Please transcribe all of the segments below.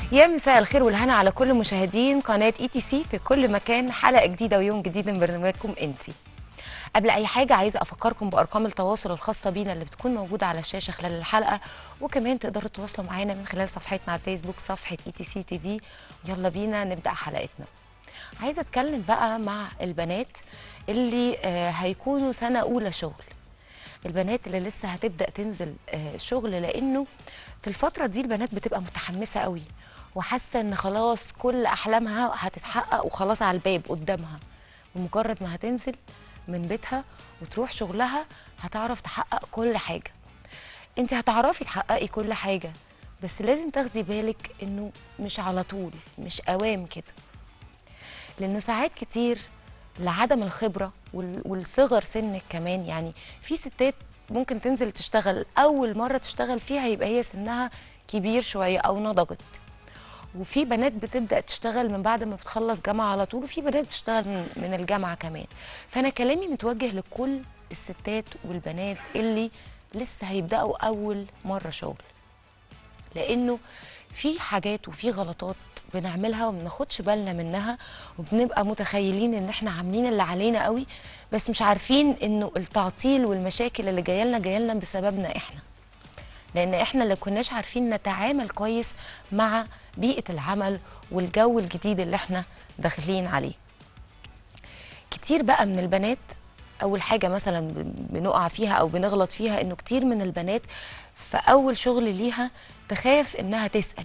يا مساء الخير والهنا على كل مشاهدين قناه اي تي سي في كل مكان حلقه جديده ويوم جديد من برنامجكم انتي قبل اي حاجه عايزه افكركم بارقام التواصل الخاصه بينا اللي بتكون موجوده على الشاشه خلال الحلقه وكمان تقدروا تتواصلوا معانا من خلال صفحتنا على الفيسبوك صفحه اي تي سي تي في يلا بينا نبدا حلقتنا عايزه اتكلم بقى مع البنات اللي آه، هيكونوا سنه اولى شغل البنات اللي لسه هتبدا تنزل آه، شغل لانه في الفتره دي البنات بتبقى متحمسه قوي وحاسه ان خلاص كل احلامها هتتحقق وخلاص على الباب قدامها ومجرد ما هتنزل من بيتها وتروح شغلها هتعرف تحقق كل حاجه انت هتعرفي تحققي كل حاجه بس لازم تاخدي بالك انه مش على طول مش اوام كده لانه ساعات كتير لعدم الخبره وال- والصغر سنك كمان يعني في ستات ممكن تنزل تشتغل اول مره تشتغل فيها يبقى هي سنها كبير شويه او نضجت وفي بنات بتبدا تشتغل من بعد ما بتخلص جامعه على طول وفي بنات بتشتغل من, من الجامعه كمان فانا كلامي متوجه لكل الستات والبنات اللي لسه هيبداوا اول مره شغل لانه في حاجات وفي غلطات بنعملها وما بناخدش بالنا منها وبنبقى متخيلين ان احنا عاملين اللي علينا قوي بس مش عارفين انه التعطيل والمشاكل اللي جايه لنا جايه لنا بسببنا احنا لان احنا اللي كناش عارفين نتعامل كويس مع بيئه العمل والجو الجديد اللي احنا داخلين عليه كتير بقى من البنات اول حاجه مثلا ب- بنقع فيها او بنغلط فيها انه كتير من البنات في اول شغل ليها تخاف انها تسال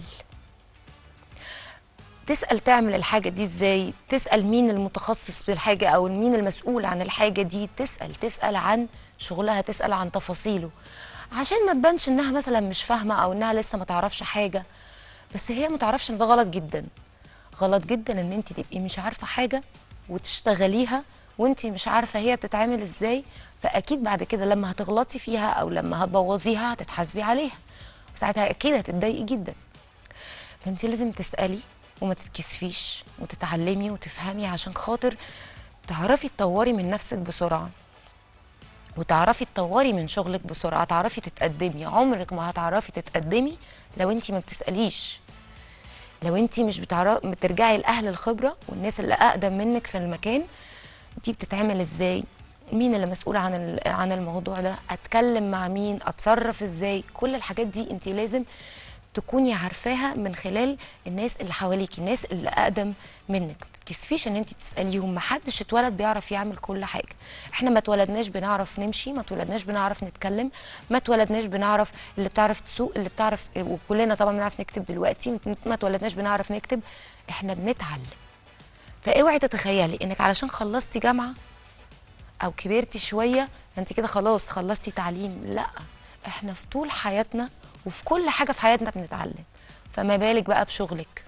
تسال تعمل الحاجه دي ازاي تسال مين المتخصص في الحاجه او مين المسؤول عن الحاجه دي تسال تسال عن شغلها تسال عن تفاصيله عشان ما تبانش انها مثلا مش فاهمه او انها لسه ما تعرفش حاجه بس هي ما تعرفش ان ده غلط جدا غلط جدا ان انت تبقي مش عارفه حاجه وتشتغليها وانت مش عارفه هي بتتعمل ازاي فاكيد بعد كده لما هتغلطي فيها او لما هتبوظيها هتتحاسبي عليها وساعتها اكيد هتتضايقي جدا فانت لازم تسالي وما تتكسفيش وتتعلمي وتفهمي عشان خاطر تعرفي تطوري من نفسك بسرعه وتعرفي تطوري من شغلك بسرعه تعرفي تتقدمي عمرك ما هتعرفي تتقدمي لو انت ما بتساليش لو انت مش بتعرفي بترجعي لاهل الخبره والناس اللي اقدم منك في المكان دي بتتعمل ازاي مين اللي مسؤول عن ال- عن الموضوع ده اتكلم مع مين اتصرف ازاي كل الحاجات دي انت لازم تكوني عارفاها من خلال الناس اللي حواليكي الناس اللي اقدم منك ما تتكسفيش ان انت تساليهم ما حدش اتولد بيعرف يعمل كل حاجه احنا ما اتولدناش بنعرف نمشي ما اتولدناش بنعرف نتكلم ما اتولدناش بنعرف اللي بتعرف تسوق اللي بتعرف وكلنا طبعا بنعرف نكتب دلوقتي ما اتولدناش بنعرف نكتب احنا بنتعلم فاوعي تتخيلي انك علشان خلصتي جامعه او كبرتي شويه انت كده خلاص خلصتي تعليم لا احنا في طول حياتنا وفي كل حاجه في حياتنا بنتعلم فما بالك بقى بشغلك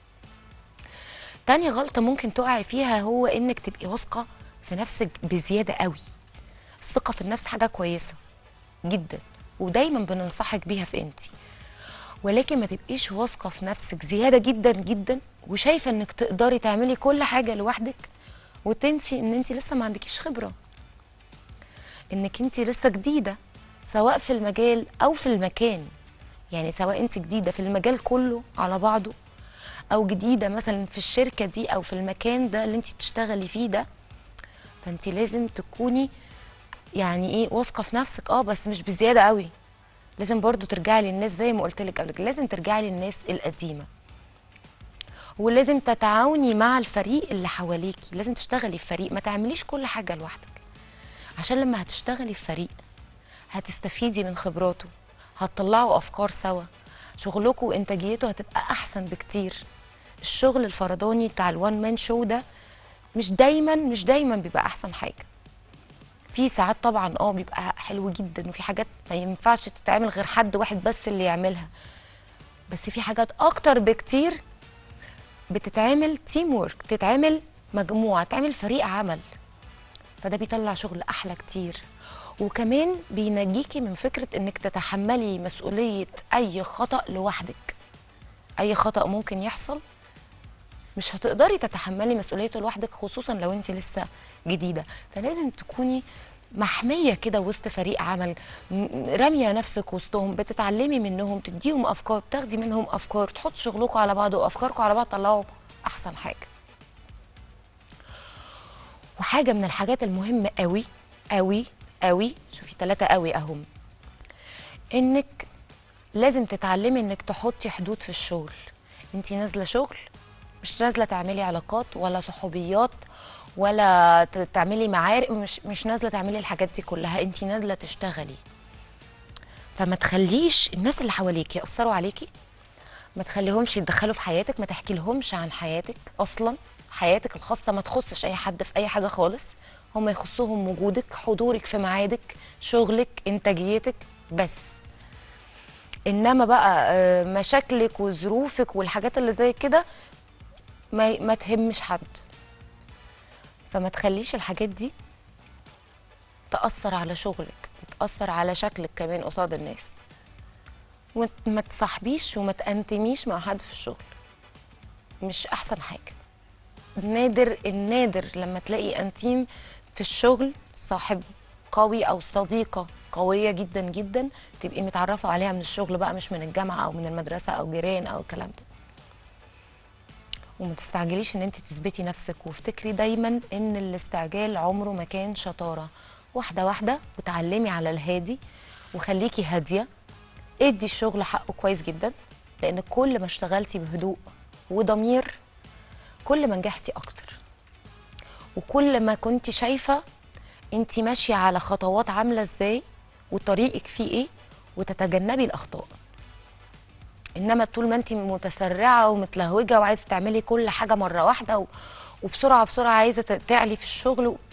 تاني غلطه ممكن تقعي فيها هو انك تبقي واثقه في نفسك بزياده قوي الثقه في النفس حاجه كويسه جدا ودايما بننصحك بيها في انتي ولكن ما تبقيش واثقه في نفسك زياده جدا جدا وشايفه انك تقدري تعملي كل حاجه لوحدك وتنسي ان انت لسه ما عندكيش خبره انك انت لسه جديده سواء في المجال او في المكان يعني سواء انت جديده في المجال كله على بعضه او جديده مثلا في الشركه دي او في المكان ده اللي انت بتشتغلي فيه ده فانت لازم تكوني يعني ايه واثقه في نفسك اه بس مش بزياده قوي لازم برضو ترجعي للناس زي ما قلت لك قبل كده لازم ترجعي للناس القديمه ولازم تتعاوني مع الفريق اللي حواليكي لازم تشتغلي في فريق ما تعمليش كل حاجه لوحدك عشان لما هتشتغلي في فريق هتستفيدي من خبراته هتطلعوا افكار سوا شغلكم وانتاجيته هتبقى احسن بكتير الشغل الفرداني بتاع الوان مان شو ده مش دايما مش دايما بيبقى احسن حاجه في ساعات طبعا اه بيبقى حلو جدا وفي حاجات ما ينفعش تتعمل غير حد واحد بس اللي يعملها بس في حاجات اكتر بكتير بتتعمل تيم وورك تتعمل مجموعه تعمل فريق عمل فده بيطلع شغل احلى كتير وكمان بينجيكي من فكره انك تتحملي مسؤوليه اي خطا لوحدك اي خطا ممكن يحصل مش هتقدري تتحملي مسؤوليته لوحدك خصوصا لو انت لسه جديده فلازم تكوني محميه كده وسط فريق عمل م- راميه نفسك وسطهم بتتعلمي منهم تديهم افكار تاخدي منهم افكار تحط شغلكم على بعض وافكاركم على بعض طلعوا احسن حاجه وحاجه من الحاجات المهمه قوي قوي قوي شوفي ثلاثه قوي اهم انك لازم تتعلمي انك تحطي حدود في الشغل انت نازله شغل مش نازله تعملي علاقات ولا صحوبيات ولا ت- تعملي معارف مش مش نازله تعملي الحاجات دي كلها انت نازله تشتغلي فما تخليش الناس اللي حواليك ياثروا عليكي ما تخليهمش يتدخلوا في حياتك ما تحكي لهمش عن حياتك اصلا حياتك الخاصه ما تخصش اي حد في اي حاجه خالص هم يخصهم وجودك حضورك في ميعادك شغلك انتاجيتك بس انما بقى آه، مشاكلك وظروفك والحاجات اللي زي كده ما ما تهمش حد فما تخليش الحاجات دي تأثر على شغلك وتأثر على شكلك كمان قصاد الناس وما ما تصاحبيش وما تأنتميش مع حد في الشغل مش أحسن حاجة نادر النادر لما تلاقي أنتيم في الشغل صاحب قوي أو صديقة قوية جدا جدا تبقي متعرفة عليها من الشغل بقى مش من الجامعة أو من المدرسة أو جيران أو الكلام ده وما تستعجليش ان انت تثبتي نفسك وافتكري دايما ان الاستعجال عمره ما كان شطاره واحده واحده وتعلمي على الهادي وخليكي هاديه ادي الشغل حقه كويس جدا لان كل ما اشتغلتي بهدوء وضمير كل ما نجحتي اكتر وكل ما كنت شايفه انت ماشيه على خطوات عامله ازاي وطريقك فيه ايه وتتجنبي الاخطاء انما طول ما انت متسرعه ومتلهوجه وعايزه تعملي كل حاجه مره واحده و... وبسرعه بسرعه عايزه ت- تعلي في الشغل و...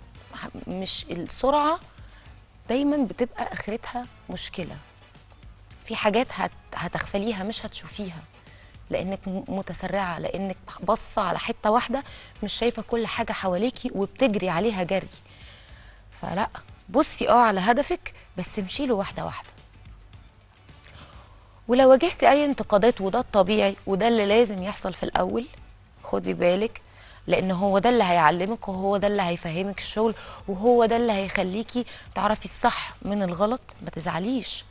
مش السرعه دايما بتبقى اخرتها مشكله في حاجات هت... هتغفليها مش هتشوفيها لانك م- متسرعه لانك باصه على حته واحده مش شايفه كل حاجه حواليكي وبتجري عليها جري فلا بصي اه على هدفك بس امشي له واحده واحده ولو واجهتي اي انتقادات وده الطبيعي وده اللي لازم يحصل في الاول خدي بالك لان هو ده اللي هيعلمك وهو ده اللي هيفهمك الشغل وهو ده اللي هيخليكي تعرفي الصح من الغلط ما تزعليش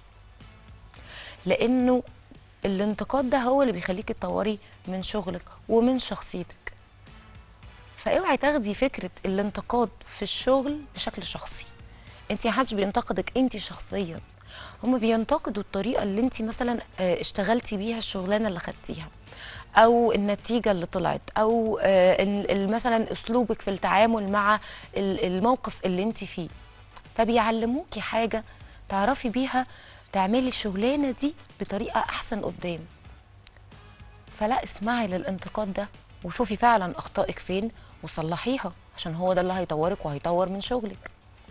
لانه الانتقاد ده هو اللي بيخليكي تطوري من شغلك ومن شخصيتك فاوعي تاخدي فكره الانتقاد في الشغل بشكل شخصي انت محدش بينتقدك انت شخصيا هما بينتقدوا الطريقه اللي انت مثلا آه، اشتغلتي بيها الشغلانه اللي خدتيها او النتيجه اللي طلعت او آه، ال- ال- مثلا اسلوبك في التعامل مع ال- الموقف اللي انت فيه فبيعلموكي حاجه تعرفي بيها تعملي الشغلانه دي بطريقه احسن قدام فلا اسمعي للانتقاد ده وشوفي فعلا اخطائك فين وصلحيها عشان هو ده اللي هيطورك وهيطور من شغلك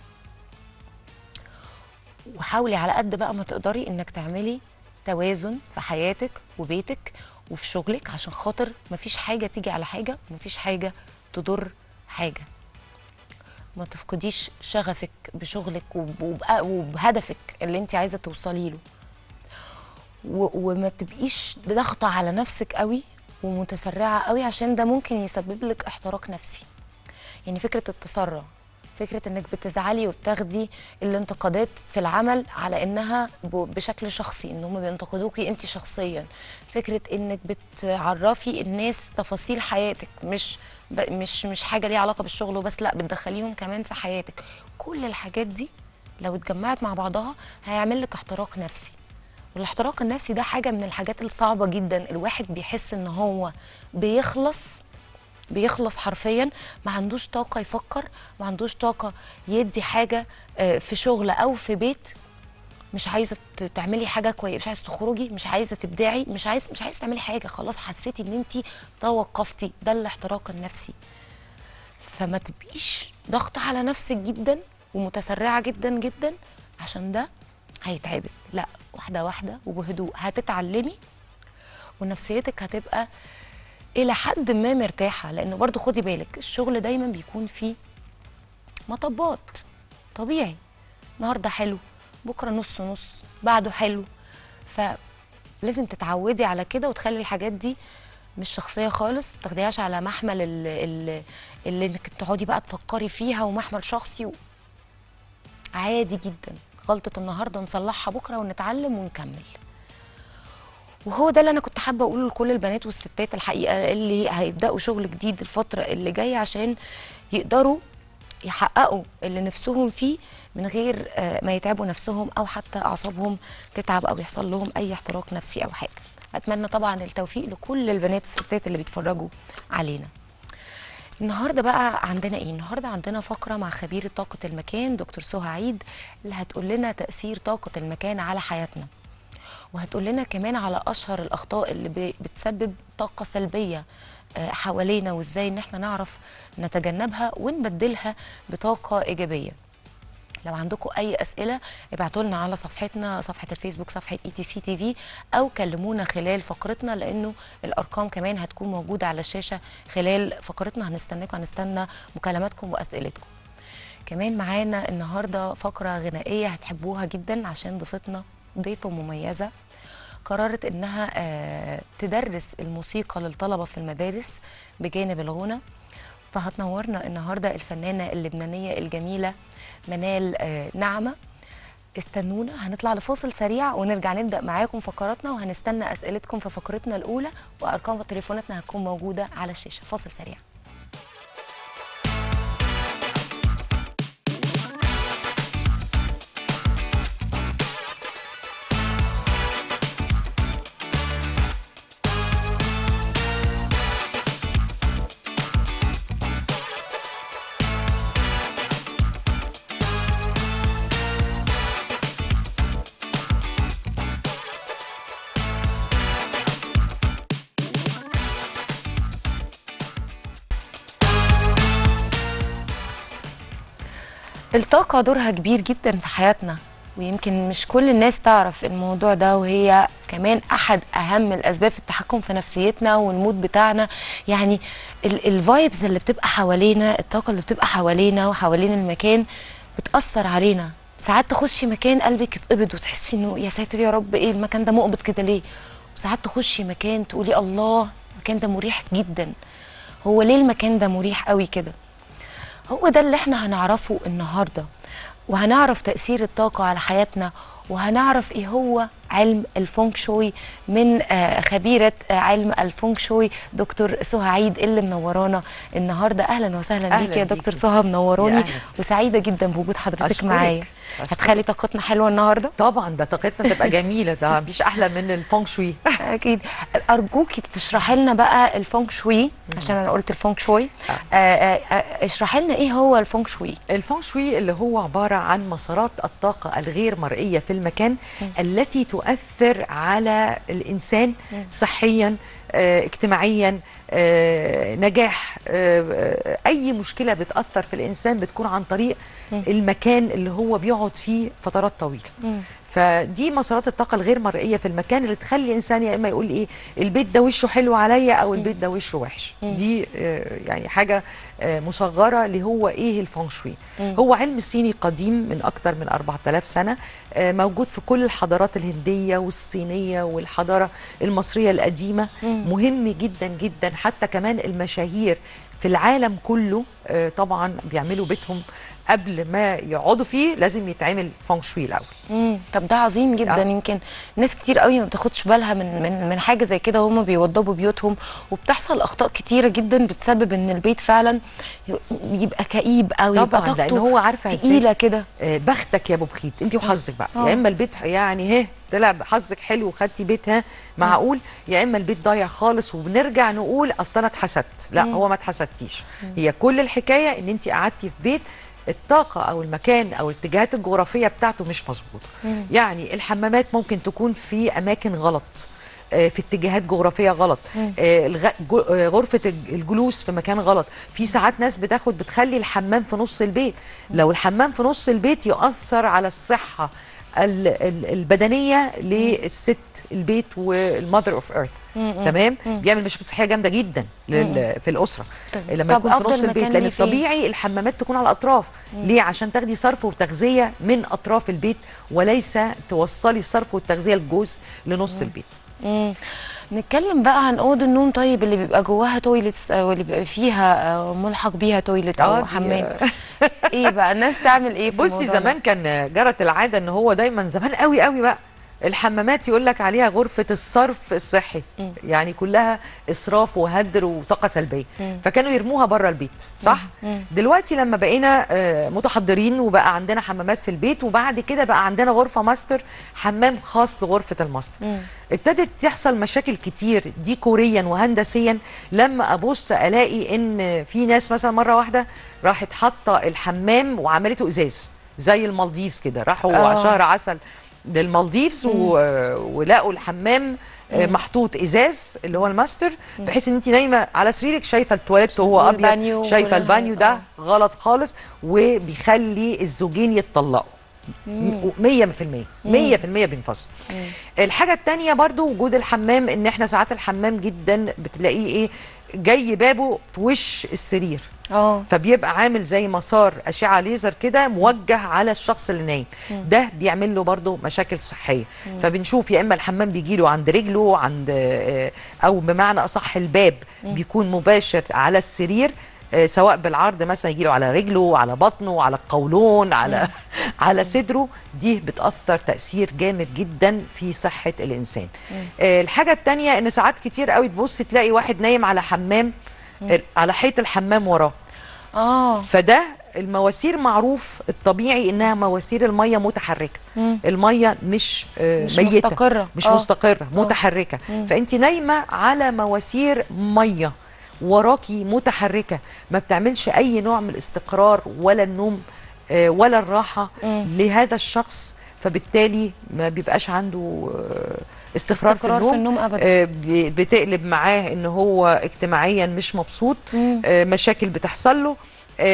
وحاولي على قد بقى ما تقدري انك تعملي توازن في حياتك وبيتك وفي شغلك عشان خاطر مفيش حاجه تيجي على حاجه ومفيش حاجه تضر حاجه ما تفقديش شغفك بشغلك وب- وبأ- وبهدفك اللي انت عايزه توصلي له و- وما تبقيش ضاغطه على نفسك قوي ومتسرعه قوي عشان ده ممكن يسبب لك احتراق نفسي يعني فكره التسرع فكره انك بتزعلي وبتاخدي الانتقادات في العمل على انها ب- بشكل شخصي ان هم بينتقدوكي انت شخصيا فكره انك بتعرفي الناس تفاصيل حياتك مش ب- مش مش حاجه ليها علاقه بالشغل وبس لا بتدخليهم كمان في حياتك كل الحاجات دي لو اتجمعت مع بعضها هيعمل لك احتراق نفسي والاحتراق النفسي ده حاجه من الحاجات الصعبه جدا الواحد بيحس ان هو بيخلص بيخلص حرفيا ما عندوش طاقه يفكر ما عندوش طاقه يدي حاجه آه، في شغل او في بيت مش عايزه ت- تعملي حاجه كويسه مش عايزه تخرجي مش عايزه تبدعي مش عايز مش عايزه تعملي حاجه خلاص حسيتي ان انت توقفتي ده الاحتراق النفسي فما تبقيش ضغط على نفسك جدا ومتسرعه جدا جدا عشان ده هيتعبك لا واحده واحده وبهدوء هتتعلمي ونفسيتك هتبقى الى حد ما مرتاحه لانه برضو خدي بالك الشغل دايما بيكون فيه مطبات طبيعي النهارده حلو بكره نص نص بعده حلو فلازم تتعودي على كده وتخلي الحاجات دي مش شخصيه خالص ما تاخديهاش على محمل ال- ال- اللي انك تقعدي بقى تفكري فيها ومحمل شخصي و... عادي جدا غلطه النهارده نصلحها بكره ونتعلم ونكمل وهو ده اللي انا كنت حابه اقوله لكل البنات والستات الحقيقه اللي هيبداوا شغل جديد الفتره اللي جايه عشان يقدروا يحققوا اللي نفسهم فيه من غير آه، ما يتعبوا نفسهم او حتى اعصابهم تتعب او يحصل لهم اي احتراق نفسي او حاجه اتمنى طبعا التوفيق لكل البنات والستات اللي بيتفرجوا علينا النهارده بقى عندنا ايه النهارده عندنا فقره مع خبير طاقه المكان دكتور سهى عيد اللي هتقول لنا تاثير طاقه المكان على حياتنا وهتقول لنا كمان على اشهر الاخطاء اللي ب- بتسبب طاقه سلبيه آه، حوالينا وازاي ان احنا نعرف نتجنبها ونبدلها بطاقه ايجابيه لو عندكم اي اسئله ابعتوا لنا على صفحتنا صفحه الفيسبوك صفحه اي تي سي تي في او كلمونا خلال فقرتنا لانه الارقام كمان هتكون موجوده على الشاشه خلال فقرتنا هنستناكم هنستنى مكالماتكم واسئلتكم كمان معانا النهارده فقره غنائيه هتحبوها جدا عشان ضيفتنا ضيفه مميزه قررت انها آه، تدرس الموسيقى للطلبه في المدارس بجانب الغنى فهتنورنا النهارده الفنانه اللبنانيه الجميله منال آه، نعمه استنونا هنطلع لفاصل سريع ونرجع نبدا معاكم فقراتنا وهنستنى اسئلتكم في فقرتنا الاولى وارقام تليفوناتنا هتكون موجوده على الشاشه فاصل سريع الطاقة دورها كبير جدا في حياتنا ويمكن مش كل الناس تعرف الموضوع ده وهي كمان أحد أهم الأسباب في التحكم في نفسيتنا والمود بتاعنا يعني الفايبز اللي بتبقى حوالينا الطاقة اللي بتبقى حوالينا وحوالين المكان بتأثر علينا ساعات تخشي مكان قلبك يتقبض وتحسي انه يا ساتر يا رب ايه المكان ده مقبض كده ليه وساعات تخشي مكان تقولي الله المكان ده مريح جدا هو ليه المكان ده مريح قوي كده هو ده اللي احنا هنعرفه النهارده وهنعرف تأثير الطاقة على حياتنا وهنعرف ايه هو علم الفونك شوي من آه، خبيرة آه، علم الفونك شوي دكتور سهى عيد اللي منورانا النهارده اهلا وسهلا أهلاً بيك يا دكتور بيكي. سهى منوروني يا أهلاً. وسعيدة جدا بوجود حضرتك أشكرك. معايا أشكرك. هتخلي طاقتنا حلوة النهارده طبعا ده طاقتنا تبقى جميله ده مفيش احلى من الفونك شوي اكيد ارجوكي تشرحي لنا بقى الفونك شوي عشان انا قلت الفونك شوي آه. آه، آه، آه، اشرحي لنا ايه هو الفونك شوي الفونك شوي اللي هو عباره عن مسارات الطاقه الغير مرئيه في المكان التي تؤثر على الانسان صحيا آه، اجتماعيا آه، نجاح آه، آه، اي مشكله بتاثر في الانسان بتكون عن طريق المكان اللي هو بيقعد فيه فترات طويله فدي مسارات الطاقه الغير مرئيه في المكان اللي تخلي الانسان يا اما يقول ايه البيت ده وشه حلو عليا او البيت ده وشه وحش دي آه، يعني حاجه آه، مصغره اللي هو ايه الفونغ شوي هو علم صيني قديم من اكتر من 4000 سنه آه، موجود في كل الحضارات الهنديه والصينيه والحضاره المصريه القديمه مهم جدا جدا حتى كمان المشاهير في العالم كله آه، طبعا بيعملوا بيتهم قبل ما يقعدوا فيه لازم يتعمل فونغ شوي الاول مم. طب ده عظيم جدا آه. يمكن ناس كتير قوي ما بتاخدش بالها من من من حاجه زي كده وهم بيوضبوا بيوتهم وبتحصل اخطاء كتيره جدا بتسبب ان البيت فعلا ي- يبقى كئيب او يبقى طبعاً، لأن طاقته هو عارفة إزاي. تقيله كده آه، بختك يا ابو بخيت انت وحظك بقى آه. يا اما البيت يعني ها طلع حظك حلو وخدتي بيت ها معقول يا اما البيت ضايع خالص وبنرجع نقول اصل انا اتحسدت لا هو ما اتحسدتيش هي كل الحكايه ان انت قعدتي في بيت الطاقة أو المكان أو الاتجاهات الجغرافية بتاعته مش مظبوطة يعني الحمامات ممكن تكون في أماكن غلط آه، في اتجاهات جغرافيه غلط آه، الغ- جو- آه، غرفه الج- الجلوس في مكان غلط في ساعات ناس بتاخد بتخلي الحمام في نص البيت لو الحمام في نص البيت يؤثر على الصحه ال- ال- البدنيه للست البيت والمذر اوف ايرث تمام بيعمل مشاكل صحيه جامده جدا لل- في الاسره طب- لما طب يكون في أفضل نص البيت مكان لان ليه فين؟ الطبيعي الحمامات تكون على الاطراف ليه عشان تاخدي صرف وتغذيه من اطراف البيت وليس توصلي الصرف والتغذيه الجزء لنص البيت مم. نتكلم بقى عن اوض النوم طيب اللي بيبقى جواها تويلتس او اللي بيبقى فيها آه، ملحق بيها تويلت آه، او دي- حمام ايه بقى الناس تعمل ايه في بصي الموضوع ده؟ زمان كان جرت العاده ان هو دايما زمان قوي قوي بقى الحمامات يقول لك عليها غرفه الصرف الصحي مم. يعني كلها اسراف وهدر وطاقه سلبيه مم. فكانوا يرموها بره البيت صح مم. دلوقتي لما بقينا آه، متحضرين وبقى عندنا حمامات في البيت وبعد كده بقى عندنا غرفه ماستر حمام خاص لغرفه الماستر مم. ابتدت تحصل مشاكل كتير ديكوريا وهندسيا لما ابص الاقي ان في ناس مثلا مره واحده راحت حاطه الحمام وعملته ازاز زي المالديفز كده راحوا آه. آه. شهر عسل للمالديفز و... ولقوا الحمام آه، محطوط ازاز اللي هو الماستر بحيث ان انت نايمه على سريرك شايفه التواليت وهو والبانيو ابيض شايفه وكل البانيو حاجة. ده غلط خالص وبيخلي الزوجين يتطلقوا 100% 100% بينفصلوا الحاجه التانية برضو وجود الحمام ان احنا ساعات الحمام جدا بتلاقيه ايه جاي بابه في وش السرير اه فبيبقى عامل زي مسار اشعه ليزر كده موجه على الشخص اللي نايم ده بيعمل له برضه مشاكل صحيه فبنشوف يا اما الحمام بيجي له عند رجله عند آه، او بمعنى اصح الباب بيكون مباشر على السرير آه، سواء بالعرض مثلا يجي له على رجله على بطنه على القولون على على صدره دي بتاثر تاثير جامد جدا في صحه الانسان آه، الحاجه الثانيه ان ساعات كتير قوي تبص تلاقي واحد نايم على حمام على حيط الحمام وراه اه فده المواسير معروف الطبيعي انها مواسير الميه متحركه مم. الميه مش آه، مش ميته مستقرة. مش آه. مستقره متحركه فانت نايمه على مواسير ميه وراكي متحركه ما بتعملش اي نوع من الاستقرار ولا النوم آه، ولا الراحه مم. لهذا الشخص فبالتالي ما بيبقاش عنده آه، استقرار, استقرار في في النوم, النوم أبداً. آه، ب- بتقلب معاه ان هو اجتماعيا مش مبسوط مم. آه، مشاكل بتحصل له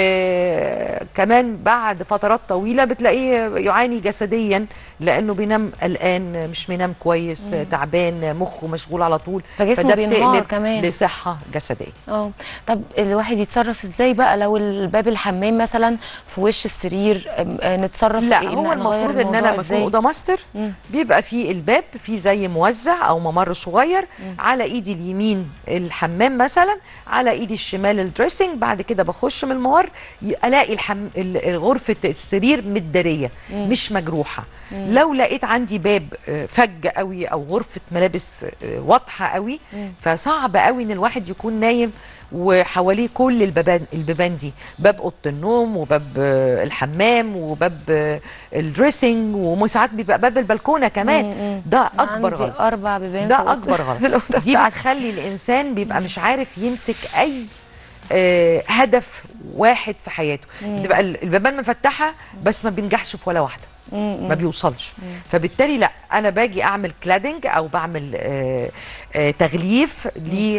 آه كمان بعد فترات طويله بتلاقيه يعاني جسديا لانه بينام قلقان مش بينام كويس آه، تعبان مخه مشغول على طول فجسمه بينهار كمان. لصحه جسديه اه طب الواحد يتصرف ازاي بقى لو الباب الحمام مثلا في وش السرير أم- آه، نتصرف لا إيه؟ هو نغير المفروض ان الموضوع انا لما إزاي؟ اكون اوضه ماستر مم. بيبقى فيه الباب فيه زي موزع او ممر صغير على ايدي اليمين الحمام مثلا على ايدي الشمال الدريسنج بعد كده بخش من الممر ي- الاقي الحم... ال- غرفه السرير متداريه مش مجروحه لو لقيت عندي باب آه، فج قوي او غرفه ملابس آه، واضحه قوي فصعب قوي ان الواحد يكون نايم وحواليه كل البيبان البيبان دي باب اوضه النوم وباب آه، الحمام وباب آه، الدريسنج وساعات بيبقى باب البلكونه كمان ده اكبر عندي غلط اربع بيبان في ده أوضة- اكبر في غلط الأوضة دي بتاعتي. بتخلي الانسان بيبقى مش عارف يمسك اي آه، هدف واحد في حياته بتبقى ال- البيبان مفتحه بس ما بينجحش في ولا واحده ما بيوصلش فبالتالي لا انا باجي اعمل كلادنج او بعمل آه آه تغليف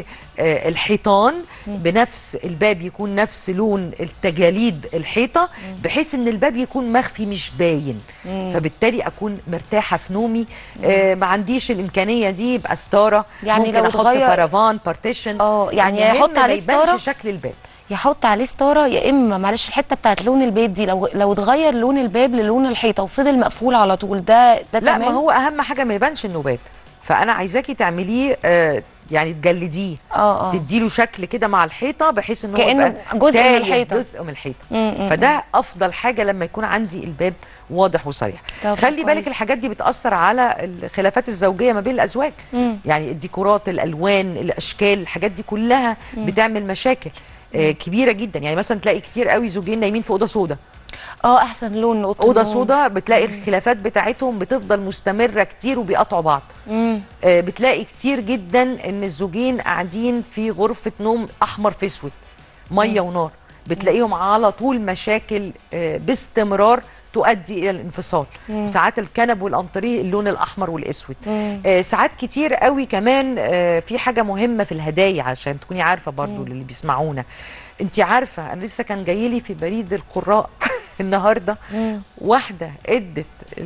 للحيطان بنفس الباب يكون نفس لون التجاليد الحيطه بحيث ان الباب يكون مخفي مش باين فبالتالي اكون مرتاحه في نومي آه ما عنديش الامكانيه دي يبقى ستاره يعني ممكن لو احط اتغير- بارافان بارتيشن اه، يعني المهم يحط عليه ما يبانش ستارة؟ شكل الباب يحط عليه ستاره يا اما معلش الحته بتاعت لون الباب دي لو لو اتغير لون الباب للون الحيطه وفضل مقفول على طول ده ده لا تمام ما هو اهم حاجه ما يبانش انه باب فانا عايزاكي تعمليه آه يعني تجلديه اه اه تديله شكل كده مع الحيطه بحيث ان هو كأنه يبقى جزء من تايه الحيطة. جزء من الحيطه مم، مم، فده افضل حاجه لما يكون عندي الباب واضح وصريح طب خلي بالك كويس. الحاجات دي بتاثر على الخلافات الزوجيه ما بين الازواج مم. يعني الديكورات الالوان الاشكال الحاجات دي كلها بتعمل مشاكل آه كبيره جدا يعني مثلا تلاقي كتير قوي زوجين نايمين في اوضه سوداء اه احسن لون لأوضة اوضه النوم. سوداء بتلاقي الخلافات بتاعتهم بتفضل مستمره كتير وبيقطعوا بعض مم. آه، بتلاقي كتير جدا ان الزوجين قاعدين في غرفه نوم احمر في اسود ميه ونار بتلاقيهم على طول مشاكل آه، باستمرار تؤدي الى الانفصال ساعات الكنب والانطريه اللون الاحمر والاسود مم. آه، ساعات كتير قوي كمان آه، في حاجه مهمه في الهدايا عشان تكوني عارفه برضو اللي بيسمعونا انت عارفه انا لسه كان جاي لي في بريد القراء النهارده مم. واحده ادت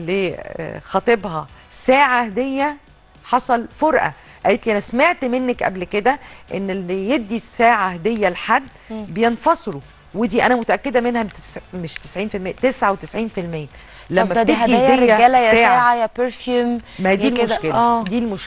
لخطيبها ساعه هديه حصل فرقه قالت لي انا سمعت منك قبل كده ان اللي يدي الساعه هديه لحد بينفصلوا ودي انا متاكده منها بتس... مش 90% 99% لما طب ده دي بتدي هدايا هديه رجاله يا ساعه ساعه يا برفيوم ما هي دي يا كده. المشكله اه دي المشكله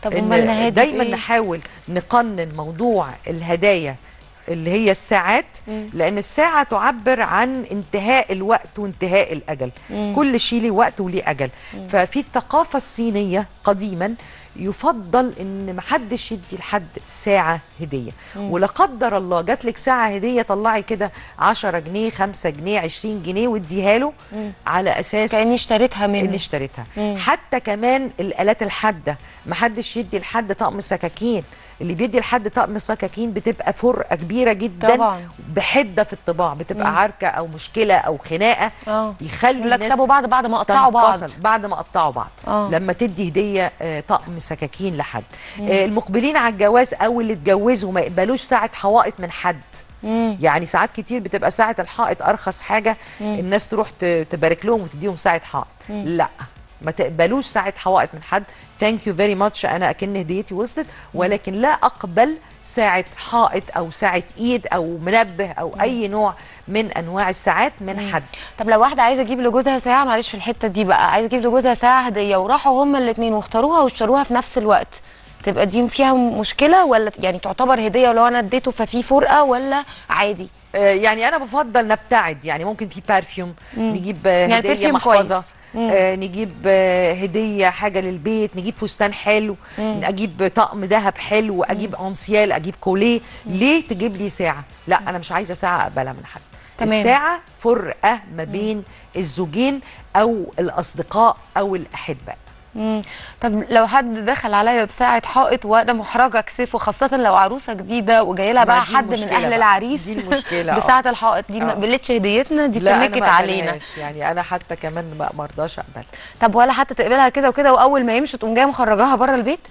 طب إن امال نهادي دايما بإيه؟ نحاول نقنن موضوع الهدايا اللي هي الساعات مم. لان الساعه تعبر عن انتهاء الوقت وانتهاء الاجل مم. كل شيء له وقت وليه اجل ففي الثقافه الصينيه قديما يفضل ان محدش يدي لحد ساعه هديه ولا قدر الله جات لك ساعه هديه طلعي كده 10 جنيه 5 جنيه 20 جنيه واديها له على اساس كاني اشتريتها اللي منه اشتريتها مم. حتى كمان الالات الحاده ما حدش يدي لحد طقم سكاكين اللي بيدي لحد طقم سكاكين بتبقى فرقه كبيره جدا طبعا. بحده في الطباع بتبقى مم. عركه او مشكله او خناقه اه يخلي يقول لك الناس سابوا بعض بعد ما قطعوا بعض تنفصل بعد ما قطعوا بعض آه. لما تدي هديه آه، طقم سكاكين لحد آه، المقبلين على الجواز او اللي اتجوزوا ما يقبلوش ساعه حوائط من حد مم. يعني ساعات كتير بتبقى ساعه الحائط ارخص حاجه الناس تروح ت- تبارك لهم وتديهم ساعه حائط لا ما تقبلوش ساعه حوائط من حد ثانك يو فيري ماتش انا اكن هديتي وصلت ولكن لا اقبل ساعه حائط او ساعه ايد او منبه او اي نوع من انواع الساعات من حد طب لو واحده عايزه تجيب لجوزها ساعه معلش في الحته دي بقى عايزه تجيب لجوزها ساعه هديه وراحوا هما الاثنين واختاروها واشتروها في نفس الوقت تبقى دي فيها مشكله ولا يعني تعتبر هديه ولو انا اديته ففي فرقه ولا عادي آه، يعني انا بفضل نبتعد يعني ممكن في بارفيوم نجيب آه، يعني هديه البرفيوم محفظه كويس. مم. آه، نجيب آه، هديه حاجه للبيت نجيب فستان حلو اجيب طقم ذهب حلو اجيب انسيال اجيب كوليه ليه تجيب لي ساعه لا انا مش عايزه ساعه اقبلها من حد تمام. الساعه فرقه ما بين الزوجين او الاصدقاء او الاحباء مم. طب لو حد دخل عليا بساعه حائط وانا محرجه اكسفه خاصه لو عروسه جديده وجاي لها ما بقى دي حد من المشكلة اهل بقى. العريس دي المشكلة، آه. بساعه الحائط دي ما آه. قبلتش هديتنا دي لا انا اتنكت ما علينا أقبلهاش. يعني انا حتى كمان ما ما ارضاش اقبل طب ولا حتى تقبلها كده وكده واول ما يمشوا تقوم جايه مخرجاها بره البيت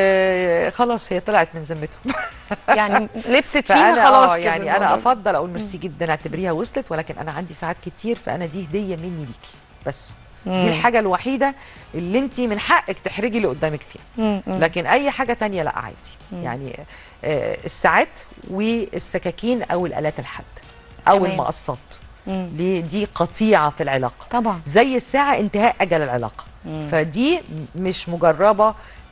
آه خلاص هي طلعت من ذمتهم يعني لبست فينا فانا خلاص اه كده يعني انا الموضوع. افضل اقول ميرسي جدا اعتبريها وصلت ولكن انا عندي ساعات كتير فانا دي هديه مني ليكي بس دي الحاجه الوحيده اللي انت من حقك تحرجي اللي قدامك فيها مم. مم. لكن اي حاجه تانية لا عادي يعني آه الساعات والسكاكين او الالات الحد او تمام. المقصات مم. ليه دي قطيعه في العلاقه طبعا زي الساعه انتهاء اجل العلاقه فدي مش مجربه 100%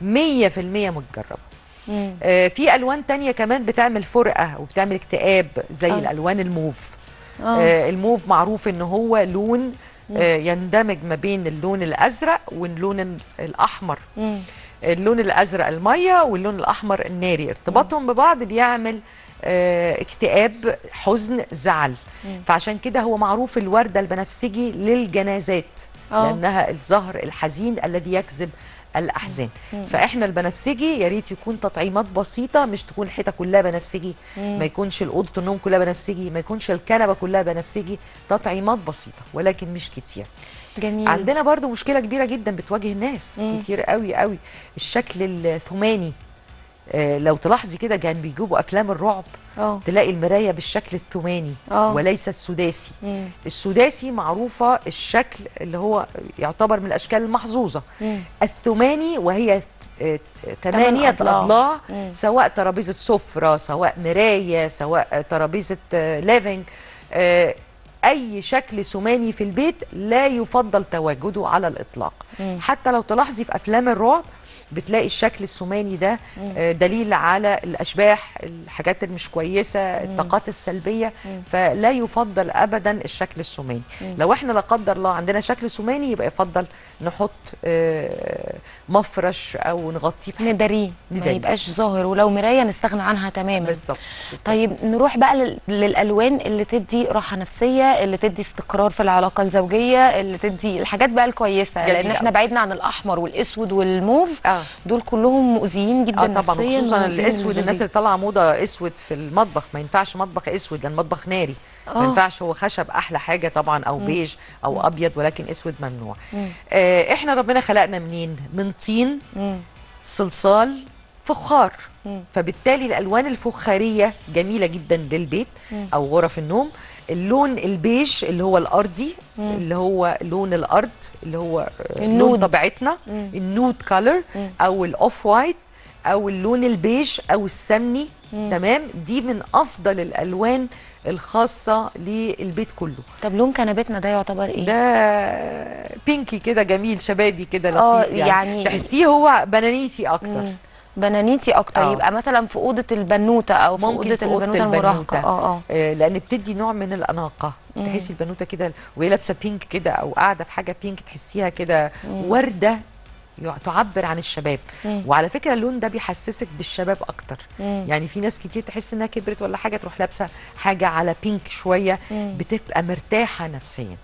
متجربه مم. آه، في الوان تانية كمان بتعمل فرقه وبتعمل اكتئاب زي آه. الالوان الموف آه. آه، الموف معروف ان هو لون آه، يندمج ما بين اللون الازرق واللون ال- الاحمر مم. اللون الازرق الميه واللون الاحمر الناري ارتباطهم ببعض بيعمل آه، اكتئاب حزن زعل فعشان كده هو معروف الورده البنفسجي للجنازات آه. لانها الزهر الحزين الذي يجذب الاحزان فاحنا البنفسجي يا ريت يكون تطعيمات بسيطه مش تكون الحيطه كلها بنفسجي ما يكونش الاوضه النوم كلها بنفسجي ما يكونش الكنبه كلها بنفسجي تطعيمات بسيطه ولكن مش كتير جميل عندنا برضو مشكله كبيره جدا بتواجه الناس مم. كتير قوي قوي الشكل الثماني آه لو تلاحظي كده كان بيجيبوا افلام الرعب اه تلاقي المرايه بالشكل الثماني آه. وليس السداسي مم. السداسي معروفه الشكل اللي هو يعتبر من الاشكال المحظوظه مم. الثماني وهي آه، ثمانية أضلاع. أضلاع مم. سواء ترابيزة سفرة سواء مراية سواء آه، ترابيزة آه، ليفينج آه، أي شكل ثماني في البيت لا يفضل تواجده على الإطلاق مم. حتى لو تلاحظي في أفلام الرعب بتلاقي الشكل الثماني ده آه، دليل على الأشباح الحاجات المش كويسة الطاقات السلبية فلا يفضل أبدا الشكل الثماني لو احنا لا قدر الله عندنا شكل ثماني يبقى يفضل نحط آه، مفرش أو نغطيه بحاجة نداريه ما نداريه. يبقاش ظاهر ولو مرايه نستغنى عنها تماما بالظبط بالظبط. طيب نروح بقى لل- للالوان اللي تدي راحه نفسيه اللي تدي استقرار في العلاقه الزوجيه اللي تدي الحاجات بقى الكويسه جميل لان احنا أوي. بعيدنا عن الاحمر والاسود والموف اه دول كلهم مؤذيين جدا اه طبعا نفسيا خصوصا ومؤذيين الاسود للزوجية. الناس اللي طالعه موضه اسود في المطبخ ما ينفعش مطبخ اسود لان مطبخ ناري ما آه. ينفعش هو خشب احلى حاجه طبعا او بيج او ابيض ولكن اسود ممنوع آه احنا ربنا خلقنا منين من طين مم. صلصال فخار مم. فبالتالي الالوان الفخاريه جميله جدا للبيت او غرف النوم اللون البيج اللي هو الارضي اللي هو لون الارض اللي هو آه، لون النود. طبيعتنا النود كولر او الاوف وايت او اللون البيج او السمني تمام دي من افضل الالوان الخاصه للبيت كله طب لون كنبتنا ده يعتبر ايه ده بينكي كده جميل شبابي كده آه، لطيف يعني, يعني- تحسيه هو بنانيتي اكتر مم. بنانيتي اكتر آه. يبقى مثلا في اوضه البنوته او في ممكن اوضه في أوضة البنوته المراهقه البنوتة. اه اه آه، لان بتدي نوع من الاناقه تحسي البنوته كده وهي لابسه بينك كده او قاعده في حاجه بينك تحسيها كده ورده يع- تعبر عن الشباب وعلى فكره اللون ده بيحسسك بالشباب اكتر يعني في ناس كتير تحس انها كبرت ولا حاجه تروح لابسه حاجه على بينك شويه بتبقى مرتاحه نفسيا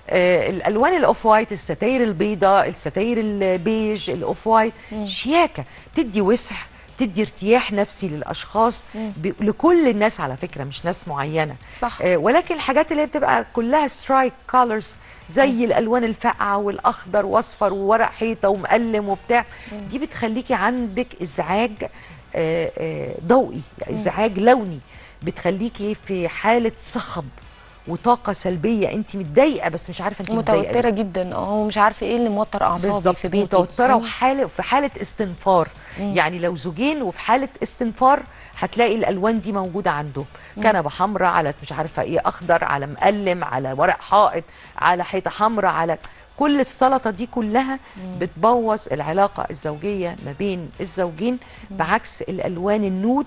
آه الالوان الاوف وايت الستاير البيضاء الستاير البيج الاوف وايت شياكه تدي وسع تدي ارتياح نفسي للاشخاص ب... لكل الناس على فكره مش ناس معينه صح. آه ولكن الحاجات اللي هي بتبقى كلها سترايك كولرز زي الالوان الفاقعه والاخضر واصفر وورق حيطه ومقلم وبتاع دي بتخليكي عندك ازعاج آه، آه، ضوئي ازعاج لوني بتخليكي في حاله صخب وطاقه سلبيه انت متضايقه بس مش عارفه انت متضايقه ليه. متوتره جدا اه ومش عارفه ايه اللي موتر اعصابي بالظبط في بيتي متوتره مم. وحاله في حاله استنفار يعني لو زوجين وفي حاله استنفار هتلاقي الالوان دي موجوده عندهم كنبه حمراء على مش عارفه ايه اخضر على مقلم على ورق حائط على حيطه حمراء على كل السلطه دي كلها بتبوظ العلاقه الزوجيه ما بين الزوجين بعكس الالوان النوت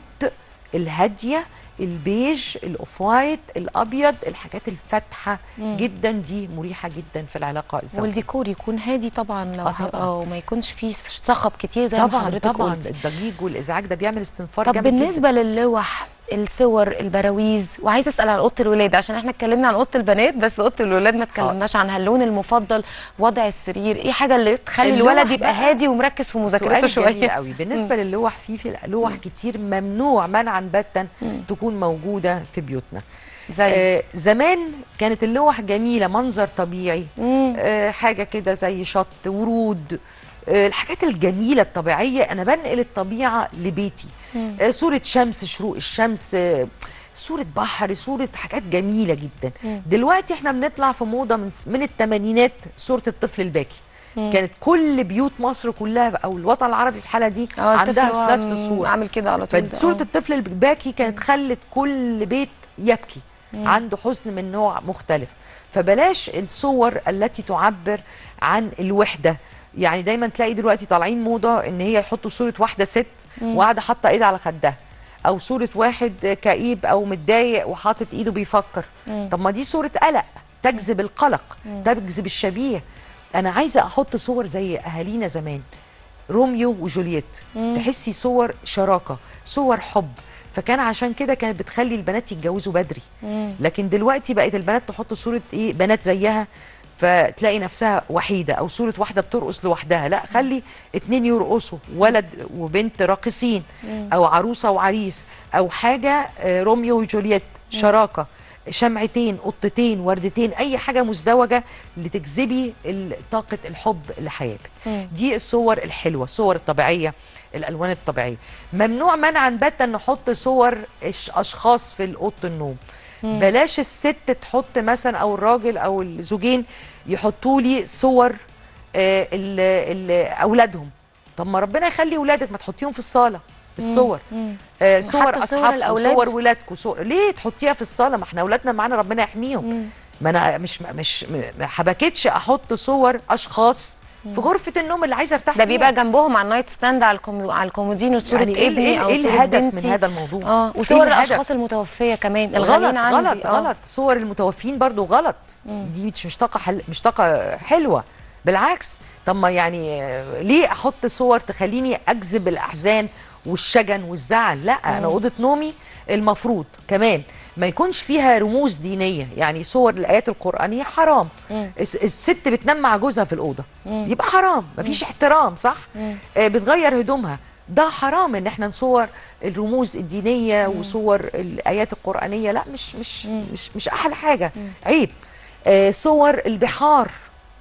الهاديه البيج الاوف وايت الابيض الحاجات الفاتحه جدا دي مريحه جدا في العلاقه الزوجيه والديكور يكون هادي طبعا لو آه ه- طبعاً. اه وما يكونش فيه صخب كتير زي ما طبعا حضرتك طبعا قلتي الضجيج والازعاج ده بيعمل استنفار طب جامد جداً. بالنسبه للوح الصور البراويز وعايزه اسال عن اوضه الولاد عشان احنا اتكلمنا عن اوضه البنات بس اوضه الولاد ما اتكلمناش عنها اللون المفضل وضع السرير ايه حاجه اللي تخلي اللوح الولد يبقى بقى هادي ومركز في مذاكرته سؤال جميل شويه قوي بالنسبه للوح في في لوح كتير ممنوع منعا باتا تكون موجوده في بيوتنا زي آه زمان كانت اللوح جميله منظر طبيعي مم. آه حاجه كده زي شط ورود آه الحاجات الجميله الطبيعيه انا بنقل الطبيعه لبيتي آه صوره شمس شروق الشمس آه صورة بحر صورة حاجات جميلة جدا دلوقتي احنا بنطلع في موضة من, من الثمانينات صورة الطفل الباكي كانت كل بيوت مصر كلها او الوطن العربي في الحاله دي اه الطفل عندها هو نفس الصوره عامل كده على طول ده. فصورة آه. الطفل الباكي كانت خلت كل بيت يبكي عنده حزن من نوع مختلف فبلاش الصور التي تعبر عن الوحدة يعني دايما تلاقي دلوقتي طالعين موضة ان هي يحطوا صورة واحدة ست وقاعدة حاطة ايدها على خدها او صورة واحد كئيب او متضايق وحاطط ايده بيفكر طب ما دي صورة قلق تجذب القلق تجذب الشبيه انا عايزة احط صور زي اهالينا زمان روميو وجولييت تحسي صور شراكه صور حب فكان عشان كده كانت بتخلي البنات يتجوزوا بدري لكن دلوقتي بقت البنات تحط صوره ايه بنات زيها فتلاقي نفسها وحيده او صوره واحده بترقص لوحدها لا خلي اتنين يرقصوا ولد وبنت راقصين او عروسه وعريس او حاجه آه، روميو وجولييت شراكه شمعتين قطتين وردتين اي حاجه مزدوجه لتجذبي ال- طاقه الحب لحياتك دي الصور الحلوه الصور الطبيعيه الالوان الطبيعيه ممنوع منعا باتا نحط صور إش- اشخاص في اوضه النوم بلاش الست تحط مثلا او الراجل او الزوجين يحطوا لي صور آه، ال- ال- اولادهم طب ما ربنا يخلي اولادك ما تحطيهم في الصاله الصور آه صور وحتى صور اصحابكم الأولاد. صور ولادكم صور ليه تحطيها في الصاله ما احنا اولادنا معانا ربنا يحميهم ما انا مش مش ما حبكتش احط صور اشخاص في غرفه النوم اللي عايزه ارتاح ده فيها. بيبقى جنبهم على النايت ستاند على الكومو... على الكومودينو صوره يعني ايه ال- ابني ايه او ايه صوره الهدف بنتي من هذا الموضوع اه إيه وصور الهدف؟ الاشخاص المتوفيه كمان الغاليين غلط عندي غلط آه. غلط صور المتوفين برضو غلط دي مش مش طاقه حل... مش طاقه حلوه بالعكس طب ما يعني آه، ليه احط صور تخليني اجذب الاحزان والشجن والزعل لا انا اوضه نومي المفروض كمان ما يكونش فيها رموز دينيه يعني صور الايات القرانيه حرام الس- الست بتنام مع جوزها في الاوضه يبقى حرام مفيش احترام صح آه، بتغير هدومها ده حرام ان احنا نصور الرموز الدينيه وصور الايات القرانيه لا مش مش مش مش احلى حاجه عيب آه، صور البحار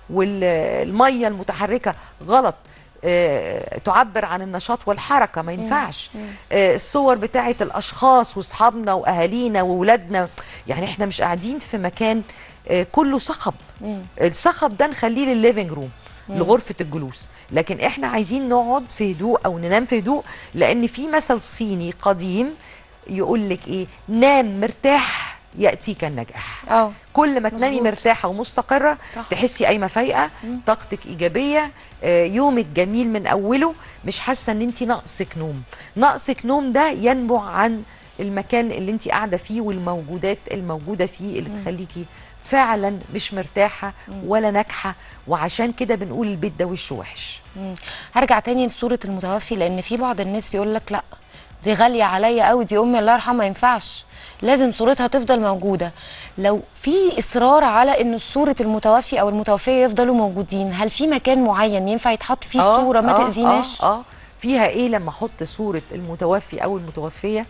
والميه المتحركه غلط آه، تعبر عن النشاط والحركه ما ينفعش آه، الصور بتاعه الاشخاص واصحابنا واهالينا واولادنا يعني احنا مش قاعدين في مكان آه، كله صخب الصخب ده نخليه للليفنج روم لغرفه الجلوس لكن احنا عايزين نقعد في هدوء او ننام في هدوء لان في مثل صيني قديم يقول لك ايه نام مرتاح ياتيك النجاح اه كل ما تنامي مظبوط. مرتاحه ومستقره صح. تحسي قايمه فايقه طاقتك ايجابيه آه، يومك جميل من اوله مش حاسه ان انت ناقصك نوم ناقصك نوم ده ينبع عن المكان اللي انت قاعده فيه والموجودات الموجوده فيه اللي تخليكي فعلا مش مرتاحه ولا ناجحه وعشان كده بنقول البيت ده وشه وحش مم. هرجع تاني لصورة المتوفي لأن في بعض الناس يقول لك لا دي غالية عليا قوي دي أمي الله يرحمها ما ينفعش لازم صورتها تفضل موجودة لو في إصرار على إن صورة المتوفي أو المتوفية يفضلوا موجودين هل في مكان معين ينفع يتحط فيه آه، الصورة ما آه، تأذيناش؟ اه, آه. فيها ايه لما احط صوره المتوفي او المتوفيه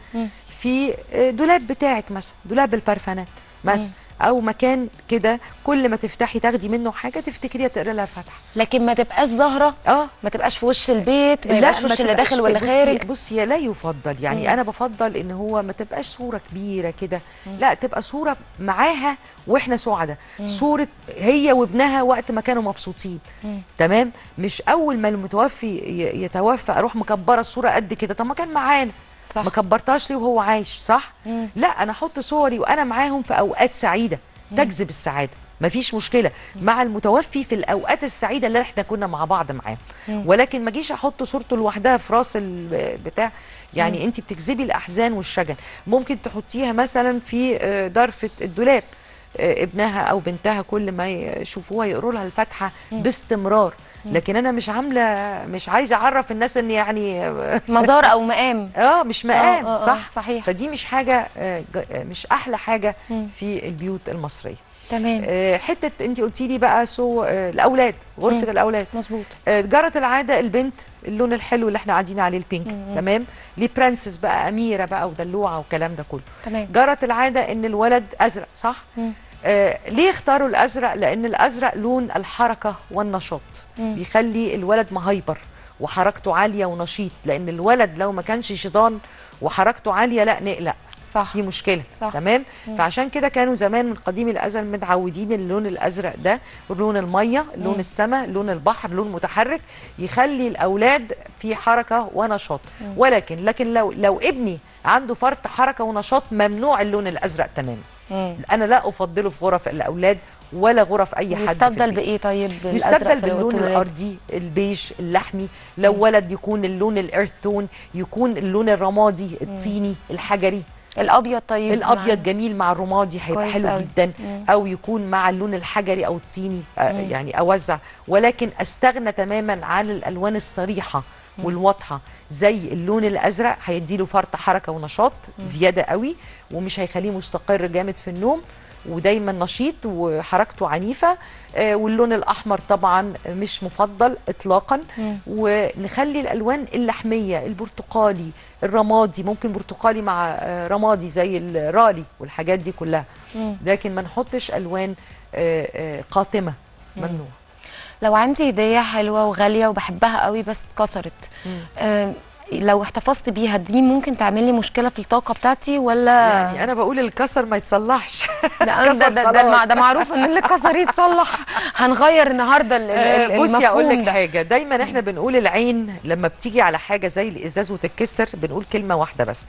في آه، دولاب بتاعك مثلا دولاب البرفانات مثلا او مكان كده كل ما تفتحي تاخدي منه حاجه تفتكريها تقري لها الفاتحه لكن ما تبقاش ظاهرة اه ما تبقاش في وش البيت ما يبقاش في وش اللي تبقاش داخل في- ولا بصي- خارج بصي لا يفضل يعني مم. انا بفضل ان هو ما تبقاش صوره كبيره كده لا تبقى صوره معاها واحنا سعداء صوره هي وابنها وقت ما كانوا مبسوطين مم. تمام مش اول ما المتوفي ي- يتوفى اروح مكبره الصوره قد كده طب ما كان معانا صح. ما كبرتهاش ليه وهو عايش صح مم. لا انا احط صوري وانا معاهم في اوقات سعيده تجذب السعاده مفيش مشكله مع المتوفي في الاوقات السعيده اللي احنا كنا مع بعض معاه ولكن ما اجيش احط صورته لوحدها في راس البتاع يعني انت بتجذبي الاحزان والشجن ممكن تحطيها مثلا في آه، ضرفه الدولاب آه، ابنها او بنتها كل ما يشوفوها يقروا لها الفاتحه باستمرار لكن انا مش عامله مش عايزه اعرف الناس ان يعني آه، مزار أو مقام اه مش مقام آه، آه، صح صحيح. فدي مش حاجه آه، ج- آه، مش احلى حاجه في البيوت المصريه تمام آه، حته انت قلتي لي بقى سو آه، الاولاد غرفه مم. الاولاد مظبوط آه، جرت العاده البنت اللون الحلو اللي احنا قاعدين عليه البينك تمام ليه برنسس بقى اميره بقى ودلوعه والكلام ده كله تمام جرت العاده ان الولد ازرق صح مم. آه ليه اختاروا الازرق لان الازرق لون الحركه والنشاط مم. بيخلي الولد مهيبر وحركته عاليه ونشيط لان الولد لو ما كانش شيطان وحركته عاليه لا نقلق صح في مشكله صح. تمام فعشان كده كانوا زمان من قديم الازل متعودين اللون الازرق ده لون الميه لون السماء لون البحر لون متحرك يخلي الاولاد في حركه ونشاط ولكن لكن لو لو ابني عنده فرط حركه ونشاط ممنوع اللون الازرق تماما مم. انا لا افضله في غرف الاولاد ولا غرف اي حد في يستبدل البيت. بإيه طيب الأزرق يستبدل في الأوضة باللون الولاد؟ الارضي البيج اللحمي لو ولد يكون اللون الارث تون يكون اللون الرمادي الطيني الحجري الأبيض طيب الابيض معانا. جميل مع الرمادي هيبقى كويس حلو أوي. جدا مم. او يكون مع اللون الحجري او الطيني آه، يعني اوزع ولكن استغنى تماما عن الالوان الصريحه والواضحه زي اللون الازرق هيديله فرط حركه ونشاط زياده قوي ومش هيخليه مستقر جامد في النوم ودايما نشيط وحركته عنيفه آه، واللون الاحمر طبعا مش مفضل اطلاقا مم. ونخلي الالوان اللحميه البرتقالي الرمادي ممكن برتقالي مع آه، رمادي زي الرالي والحاجات دي كلها مم. لكن ما نحطش الوان آه، آه، قاتمه ممنوع لو عندي هدية حلوة وغالية وبحبها قوي بس اتكسرت آم، لو احتفظت بيها دي ممكن تعمل لي مشكلة في الطاقة بتاعتي ولا يعني انا بقول الكسر ما يتصلحش لا ده, كسر ده, ده, خلاص. ده معروف ان اللي كسر يتصلح هنغير النهارده ال- ال- آه، بصي اقول المفهوم لك ده حاجه دايما احنا بنقول العين لما بتيجي على حاجه زي الازاز وتتكسر بنقول كلمه واحده بس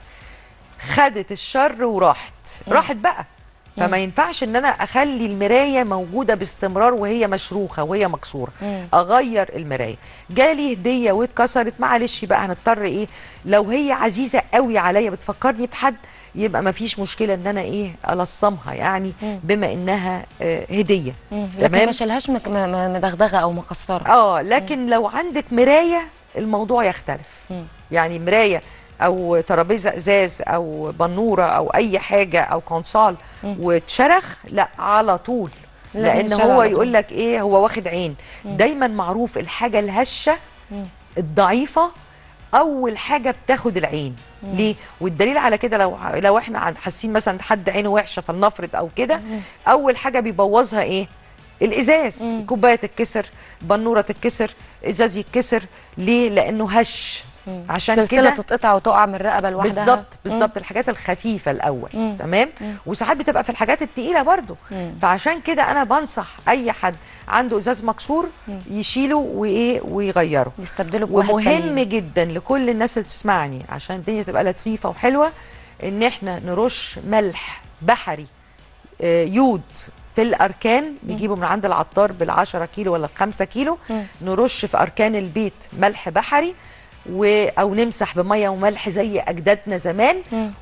خدت الشر وراحت راحت بقى فما ينفعش ان انا اخلي المرايه موجوده باستمرار وهي مشروخه وهي مكسوره مم. اغير المرايه جالي هديه واتكسرت معلش بقى هنضطر ايه لو هي عزيزه قوي عليا بتفكرني بحد يبقى ما فيش مشكله ان انا ايه الصمها يعني مم. بما انها آه، هديه مم. لكن تمام. ما شيلهاش مك- م- م- مدغدغه او مكسره اه لكن لو عندك مرايه الموضوع يختلف مم. يعني مرايه او ترابيزه ازاز او بنوره او اي حاجه او كونسول واتشرخ لا على طول لازم لان يتشال هو على طول. يقول لك ايه هو واخد عين دايما معروف الحاجه الهشه مم. الضعيفه اول حاجه بتاخد العين ليه والدليل على كده لو لو احنا عن- حاسين مثلا حد عينه وحشه فلنفرض او كده اول حاجه بيبوظها ايه الازاز مم. كوبايه تتكسر بنوره تتكسر ازاز يتكسر ليه لانه هش مم. عشان السلسله كده تتقطع وتقع من الرقبه لوحدها بالظبط بالظبط الحاجات الخفيفه الاول مم. تمام مم. وساعات بتبقى في الحاجات التقيله برضو مم. فعشان كده انا بنصح اي حد عنده ازاز مكسور يشيله وايه ويغيره يستبدلوا بواحد ومهم سليم. جدا لكل الناس اللي بتسمعني عشان الدنيا تبقى لطيفه وحلوه ان احنا نرش ملح بحري آه، يود في الاركان نجيبه من عند العطار بال10 كيلو ولا ال5 كيلو مم. نرش في اركان البيت ملح بحري و او نمسح بميه وملح زي اجدادنا زمان مم.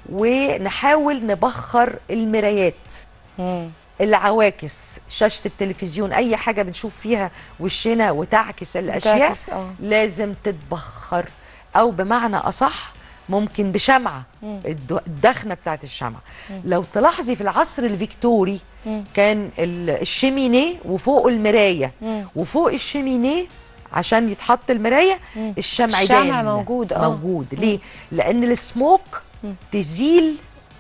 ونحاول نبخر المرايات مم. العواكس شاشه التلفزيون اي حاجه بنشوف فيها وشنا وتعكس الاشياء بتعكس، آه. لازم تتبخر او بمعنى اصح ممكن بشمعه الد- الدخنه بتاعت الشمعه لو تلاحظي في العصر الفيكتوري كان ال- الشمينيه وفوقه المرايه مم. وفوق الشمينيه عشان يتحط المرايه الشمع الشمع موجود، آه. موجود ليه لان السموك تزيل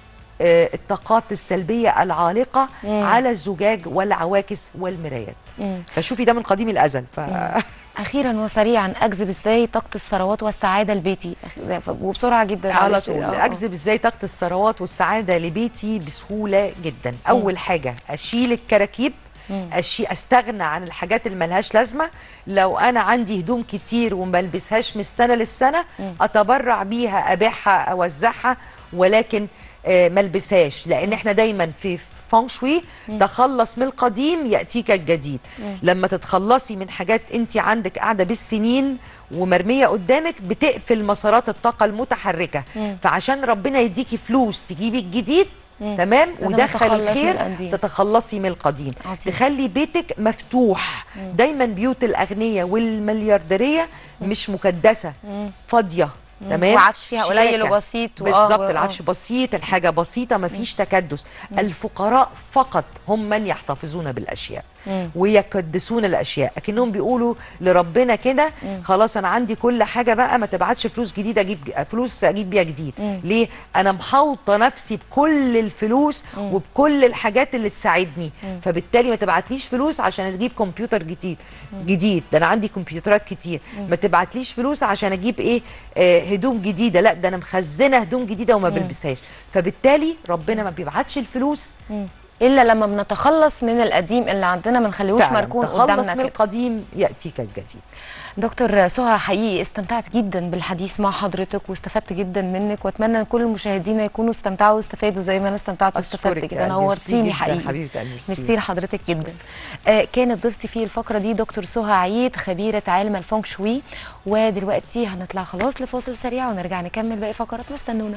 آه، الطاقات السلبيه العالقه مم. على الزجاج والعواكس والمرايات مم. فشوفي ده من قديم الازل ف... اخيرا وسريعا اجذب ازاي طاقه الثروات والسعاده لبيتي أخ- وبسرعه جدا على معلش. طول آه، آه. اجذب ازاي طاقه الثروات والسعاده لبيتي بسهوله جدا اول حاجه اشيل الكراكيب أشي استغنى عن الحاجات اللي ملهاش لازمه لو انا عندي هدوم كتير وما البسهاش من السنه للسنه اتبرع بيها ابيعها اوزعها ولكن آه، ما البسهاش لان احنا دايما في فونغ شوي تخلص من القديم ياتيك الجديد لما تتخلصي من حاجات انت عندك قاعده بالسنين ومرميه قدامك بتقفل مسارات الطاقه المتحركه فعشان ربنا يديكي فلوس تجيبي الجديد تمام لازم ودخل أتخلص من الخير القديم. تتخلصي من القديم عظيم. تخلي بيتك مفتوح دايما بيوت الاغنياء والمليارديريه مش مكدسه فاضيه تمام وعفش فيها قليل شياكة. وبسيط وآه بالظبط و- العفش آه. بسيط الحاجه بسيطه ما فيش تكدس الفقراء فقط هم من يحتفظون بالاشياء ويقدسون الاشياء اكنهم بيقولوا لربنا كده خلاص انا عندي كل حاجه بقى ما تبعتش فلوس جديده اجيب فلوس اجيب بيها جديد ليه انا محوطه نفسي بكل الفلوس وبكل الحاجات اللي تساعدني فبالتالي ما تبعتليش فلوس عشان اجيب كمبيوتر جديد جديد ده انا عندي كمبيوترات كتير ما تبعتليش فلوس عشان اجيب ايه آه هدوم جديده لا ده انا مخزنه هدوم جديده وما بلبسهاش فبالتالي ربنا ما بيبعتش الفلوس الا لما بنتخلص من القديم اللي عندنا ما نخليهوش فعلا مركون تخلص قدامنا من كده القديم ياتيك الجديد دكتور سهى حقيقي استمتعت جدا بالحديث مع حضرتك واستفدت جدا منك واتمنى ان كل المشاهدين يكونوا استمتعوا واستفادوا زي ما انا استمتعت واستفدت أشكرك كده يا قلبي. نورتيني ميرسي جداً حقيقي حبيبة قلبي. ميرسي. ميرسي لحضرتك جدا آه كانت ضيفتي في الفقره دي دكتور سهى عيد خبيره علم الفونك شوي ودلوقتي هنطلع خلاص لفاصل سريع ونرجع نكمل باقي فقراتنا استنونا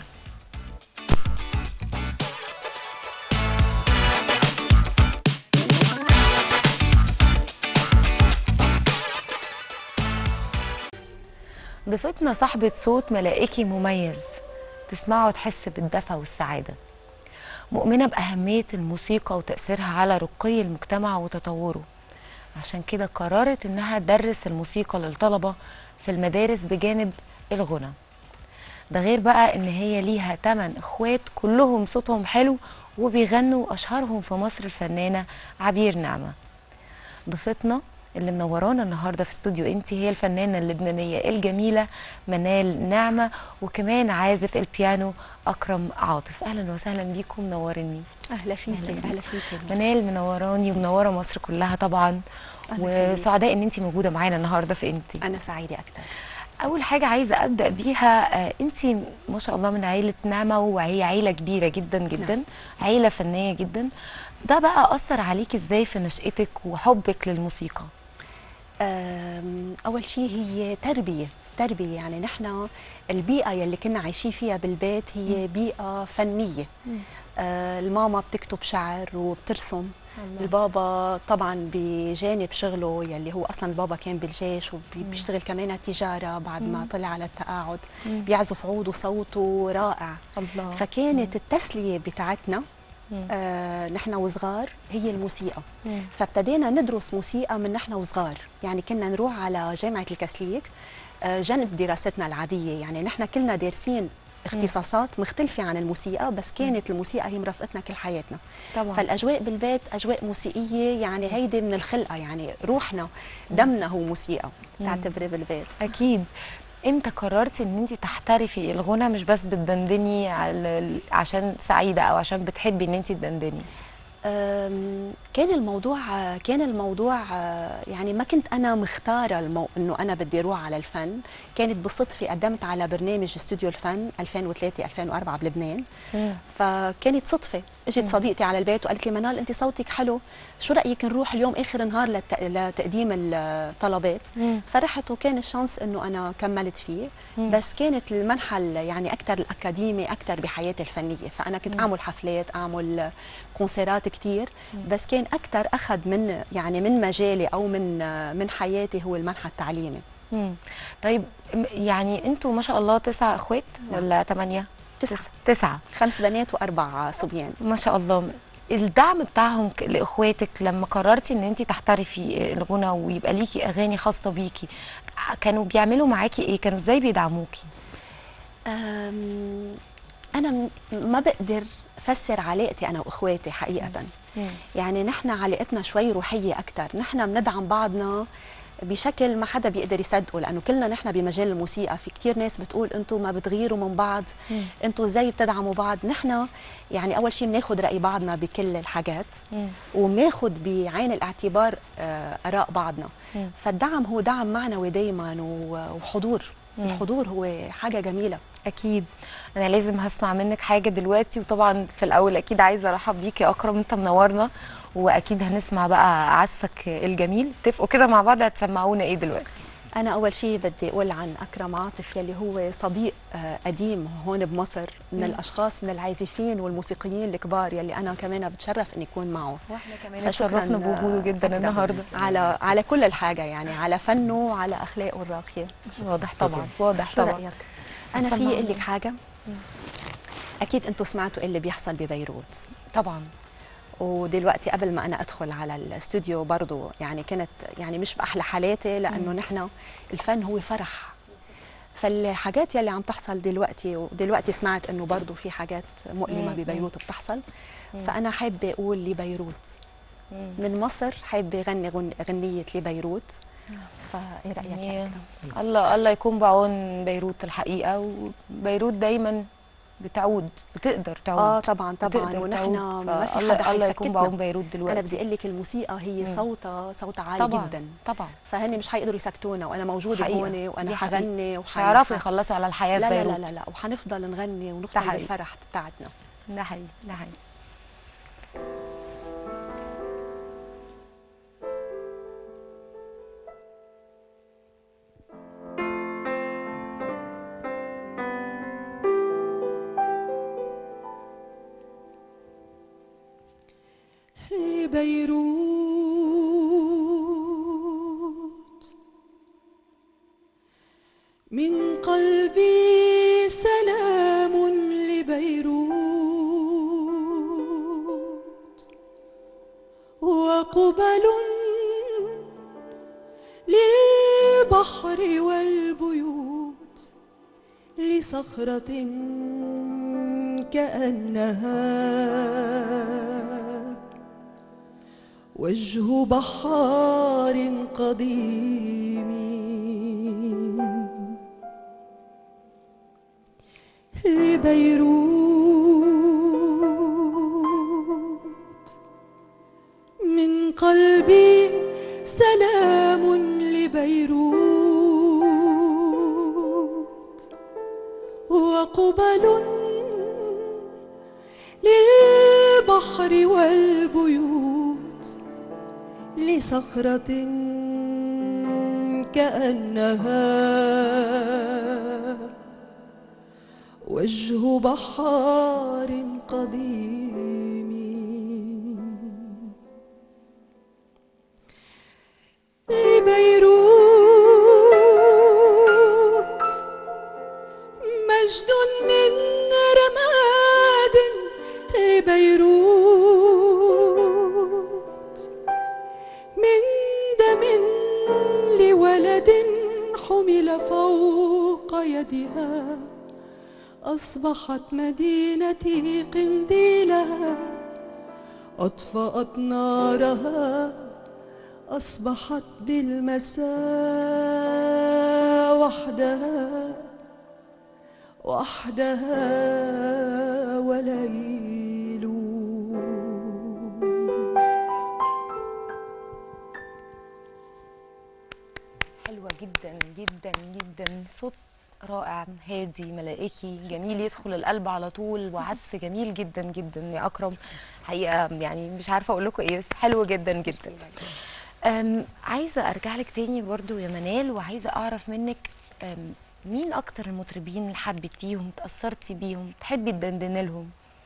ضيفتنا صاحبة صوت ملائكي مميز تسمعه وتحس بالدفى والسعادة مؤمنة بأهمية الموسيقى وتأثيرها على رقي المجتمع وتطوره عشان كده قررت إنها تدرس الموسيقى للطلبة في المدارس بجانب الغنى ده غير بقى إن هي ليها تمن إخوات كلهم صوتهم حلو وبيغنوا أشهرهم في مصر الفنانة عبير نعمة ضيفتنا اللي منورانا النهارده في استوديو انتي هي الفنانه اللبنانيه الجميله منال نعمه وكمان عازف البيانو اكرم عاطف اهلا وسهلا بيكم منوريني اهلا فيكي اهلا فيكي منال منوراني ومنوره مصر كلها طبعا أهلا وسعداء ان انتي موجوده معانا النهارده في انتي انا سعيده اكثر اول حاجه عايزه ابدا بيها آه، انتي ما شاء الله من عيله نعمه وهي عيله كبيره جدا جدا نعم. عيله فنيه جدا ده بقى اثر عليك ازاي في نشأتك وحبك للموسيقى أم، اول شيء هي تربيه تربيه يعني نحن البيئه يلي كنا عايشين فيها بالبيت هي بيئه فنيه آه، الماما بتكتب شعر وبترسم البابا طبعا بجانب شغله يلي هو اصلا البابا كان بالجيش وبيشتغل كمان تجاره بعد ما طلع على التقاعد بيعزف عود وصوته رائع الله فكانت التسليه بتاعتنا آه نحن وصغار هي الموسيقى مم. فابتدينا ندرس موسيقى من نحن وصغار يعني كنا نروح على جامعة الكاثوليك آه جنب دراستنا العادية يعني نحن كلنا دارسين اختصاصات مختلفة عن الموسيقى بس كانت الموسيقى هي مرافقتنا كل حياتنا طبعا فالأجواء بالبيت أجواء موسيقية يعني هيدي من الخلقة يعني روحنا دمنا هو موسيقى تعتبري بالبيت اكيد امتى قررتي ان انت تحترفي الغنى مش بس بتدندني على عشان سعيده او عشان بتحبي ان انت تدندني أم، كان الموضوع كان الموضوع آه، يعني ما كنت انا مختاره المو... انه انا بدي اروح على الفن كانت بالصدفه قدمت على برنامج استوديو الفن 2003 2004 بلبنان فكانت صدفه اجت صديقتي على البيت وقالت لي منال انت صوتك حلو شو رايك نروح اليوم اخر نهار لت... لتقديم الطلبات مم. فرحت وكان الشانس انه انا كملت فيه مم. بس كانت المنحى ال- يعني اكثر الاكاديمي اكثر بحياتي الفنيه فانا كنت اعمل حفلات اعمل كونسيرات كتير بس كان اكثر اخذ من يعني من مجالي او من من حياتي هو المنحى التعليمي مم. طيب م- يعني انتوا ما شاء الله تسعة اخوات نعم. ولا ثمانية؟ تسعة. تسعة خمس بنات واربع صبيان ما شاء الله الدعم بتاعهم ك- لاخواتك لما قررتي ان انت تحترفي الغنى ويبقى ليكي اغاني خاصه بيكي ع- كانوا بيعملوا معاكي ايه كانوا ازاي بيدعموكي أم، انا م- ما بقدر فسر علاقتي انا واخواتي حقيقه يعني نحن علاقتنا شوي روحيه اكثر نحن بندعم بعضنا بشكل ما حدا بيقدر يصدقه لانه كلنا نحن بمجال الموسيقى في كتير ناس بتقول انتم ما بتغيروا من بعض مم. انتم ازاي بتدعموا بعض نحن يعني اول شيء بناخذ راي بعضنا بكل الحاجات وبناخذ بعين الاعتبار آه، اراء بعضنا مم. فالدعم هو دعم معنوي دايما وحضور مم. الحضور هو حاجه جميله اكيد انا لازم هسمع منك حاجه دلوقتي وطبعا في الاول اكيد عايزه ارحب بيك يا اكرم انت منورنا واكيد هنسمع بقى عزفك الجميل اتفقوا كده مع بعض هتسمعونا ايه دلوقتي أنا أول شيء بدي أقول عن أكرم عاطف يلي هو صديق آه، قديم هون بمصر من مم. الأشخاص من العازفين والموسيقيين الكبار يلي أنا كمان بتشرف إني أكون معه واحنا كمان فشكراً، اتشرفنا بوجوده آه، جدا أكرم. النهارده على على كل الحاجة يعني على فنه وعلى أخلاقه الراقية واضح طبعا واضح شو طبعا رأيك؟ أنا في هتسمعونا. أقول لك حاجة أكيد أنتم سمعتوا اللي بيحصل ببيروت طبعا ودلوقتي قبل ما انا ادخل على الاستوديو برضو يعني كانت يعني مش باحلى حالاتي لانه نحن الفن هو فرح فالحاجات يلي عم تحصل دلوقتي ودلوقتي سمعت انه برضو في حاجات مؤلمه مم. ببيروت بتحصل مم. فانا حابه اقول لبيروت مم. من مصر حابه اغني غن- غنيه لبيروت فايه رايك يعني يا أكرم؟ الله الله يكون بعون بيروت الحقيقه وبيروت دايما بتعود بتقدر تعود اه طبعا طبعا بتقدر ونحن تعود. ما في فالله- حدا الله يكون حيسكتنا. بعون بيروت دلوقتي انا بدي اقول لك الموسيقى هي مم. صوتها صوتها عالي طبعا جدا طبعا فهن مش حيقدروا يسكتونا وانا موجوده حقيقة. هون دي وانا حقيقة. حغني مش هيعرفوا يخلصوا على الحياه لا في لا بيروت لا لا لا وحنفضل نغني ده ونفضل حقيقي. بالفرح بتاعتنا ده حقيقي ده حقيقي لبيروت من قلبي سلام لبيروت وقبل للبحر والبيوت لصخرة كأنها وجه بحار قديم لبيروت من قلبي سلام لبيروت وقبل للبحر والبيوت لصخرة كأنها وجه بحار قديم لبيروت مجد من رماد لبيروت من دم لولد حمل فوق يدها أصبحت مدينتي قنديلها أطفأت نارها أصبحت بالمساء وحدها وحدها وليل جدا جدا صوت رائع هادي ملائكي جميل يدخل القلب على طول وعزف جميل جدا جدا يا اكرم حقيقه يعني مش عارفه اقول لكم ايه بس حلو جدا جدا أم عايزه ارجع لك تاني برضو يا منال وعايزه اعرف منك أم مين اكتر المطربين اللي حبيتيهم تاثرتي بيهم تحبي تدندن لهم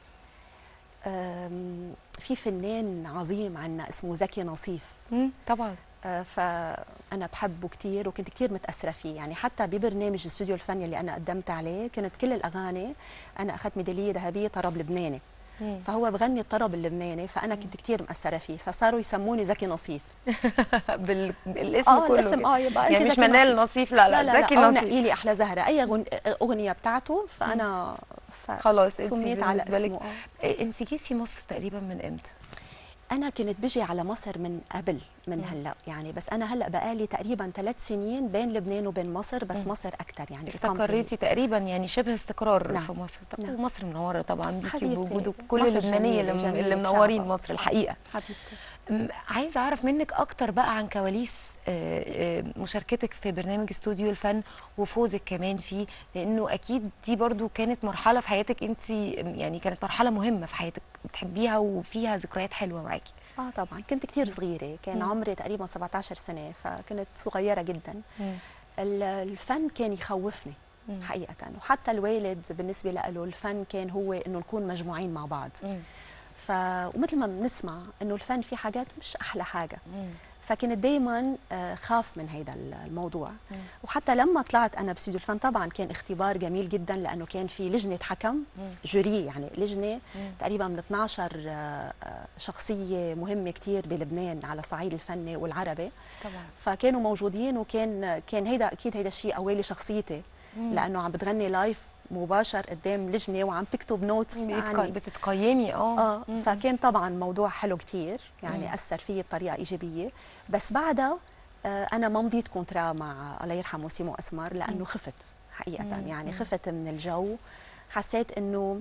أم، في فنان عظيم عنا اسمه زكي نصيف مم، طبعا آه، فانا بحبه كتير وكنت كتير متاثره فيه يعني حتى ببرنامج الاستوديو الفني اللي انا قدمت عليه كانت كل الاغاني انا اخذت ميداليه ذهبيه طرب لبناني مم. فهو بغني الطرب اللبناني فانا كنت كتير مأثره فيه فصاروا يسموني زكي نصيف بال... بالاسم اه كله الاسم كده. اه يبقى يعني أنت مش زكي منال نصيف. نصيف لا لا لا, لا زكي لا أو نصيف نقي لي احلى زهره اي غن... اغنيه بتاعته فانا ف... خلاص انت سميت على بالنسبه اسمه لك آه. إيه، انت جيتي مصر تقريبا من امتى؟ انا كنت بجي على مصر من قبل من هلا يعني بس انا هلا بقالي تقريبا ثلاث سنين بين لبنان وبين مصر بس مصر اكثر يعني إقامتي. استقريتي تقريبا يعني شبه استقرار نعم. في مصر طب نعم. ومصر منوره طبعا بيكي حبيبتي. وبوجود كل مصر اللبنانيه جميلة، اللي, جميلة اللي منورين بصراحة. مصر الحقيقه حبيبتي م- عايزه اعرف منك اكتر بقى عن كواليس آه، آه، مشاركتك في برنامج استوديو الفن وفوزك كمان فيه لانه اكيد دي برضو كانت مرحله في حياتك انت يعني كانت مرحله مهمه في حياتك بتحبيها وفيها ذكريات حلوه معاكي اه طبعا كنت كثير صغيره كان مم. عمري تقريبا 17 سنه فكنت صغيره جدا ال- الفن كان يخوفني مم. حقيقه وحتى الوالد بالنسبه له الفن كان هو انه نكون مجموعين مع بعض مم. ف ومثل ما بنسمع انه الفن في حاجات مش احلى حاجه مم. فكنت دايما خاف من هذا الموضوع وحتى لما طلعت انا باستوديو الفن طبعا كان اختبار جميل جدا لانه كان في لجنه حكم جوري يعني لجنه تقريبا من 12 آه، آه، شخصيه مهمه كتير بلبنان على الصعيد الفني والعربي طبعا فكانوا موجودين وكان كان هيدا اكيد هيدا الشيء قوالي شخصيتي لانه عم بتغني لايف مباشر قدام لجنه وعم تكتب نوتس بتتق- يعني بتتقيمي اه اه فكان طبعا موضوع حلو كتير يعني اثر فيي بطريقه ايجابيه بس بعدها آه انا ما مضيت كونترا مع الله يرحمه سيمو اسمر لانه خفت حقيقه يعني خفت من الجو حسيت انه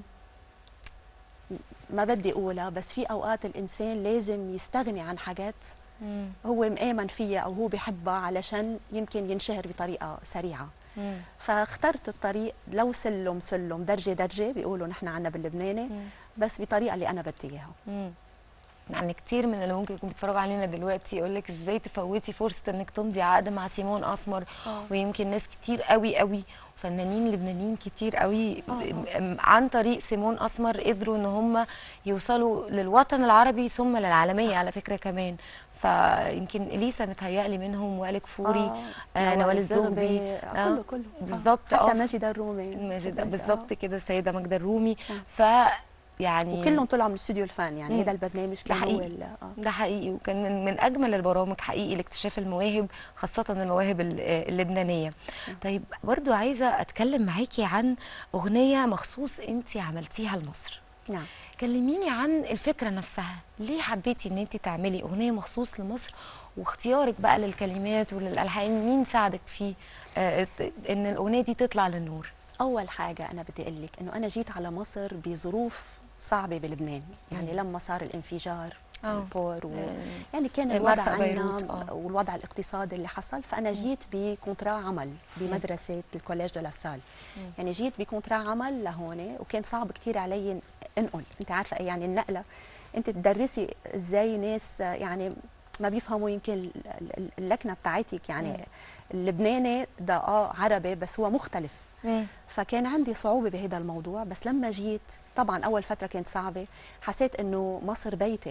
ما بدي اقولها بس في اوقات الانسان لازم يستغني عن حاجات مم. هو مآمن فيها او هو بحبها علشان يمكن ينشهر بطريقه سريعه مم. فاخترت الطريق لو سلم سلم درجه درجه بيقولوا نحن عنا باللبناني بس بطريقه اللي انا بدي اياها مم. يعني كتير من اللي ممكن يكونوا بيتفرجوا علينا دلوقتي يقول لك ازاي تفوتي فرصه انك تمضي عقد مع سيمون اسمر آه. ويمكن ناس كتير قوي قوي فنانين لبنانيين كتير قوي آه، ب- عن طريق سيمون اسمر قدروا ان هم يوصلوا للوطن العربي ثم للعالميه صح. على فكره كمان فيمكن اليسا متهيألي منهم وائل فوري آه، آه نوال نوال الزغبي، الزغبي آه، كله كله آه. بالظبط حتى آه. ماجد الرومي ماجد سيد ماجد، بالظبط آه. كده السيده ماجده الرومي آه. ف يعني وكلهم طلعوا من استوديو الفن يعني مم. هذا البرنامج ده كان هو حقيقي. ال- آه. ده حقيقي وكان من, من اجمل البرامج حقيقي لاكتشاف المواهب خاصه المواهب ال- آه، اللبنانيه طيب برضو عايزه اتكلم معاكي عن اغنيه مخصوص انت عملتيها لمصر نعم كلميني عن الفكره نفسها ليه حبيتي ان انت تعملي اغنيه مخصوص لمصر واختيارك بقى للكلمات وللالحان مين ساعدك في آه، ان الاغنيه دي تطلع للنور اول حاجه انا بدي اقول لك انه انا جيت على مصر بظروف صعبه بلبنان يعني لما صار الانفجار آه. البور و... آه. يعني كان آه، الوضع مرفأ بيروت، عندنا آه. والوضع الاقتصادي اللي حصل فانا جيت بكونترا عمل بمدرسه الكوليج دو لاسال يعني جيت بكونترا عمل لهون وكان صعب كثير علي انقل انت عارفه يعني النقله انت تدرسي ازاي ناس آه، يعني ما بيفهموا يمكن ال- ال- اللكنه بتاعتك يعني اللبناني ده اه عربي بس هو مختلف فكان عندي صعوبة بهذا الموضوع بس لما جيت طبعا أول فترة كانت صعبة حسيت إنه مصر بيتي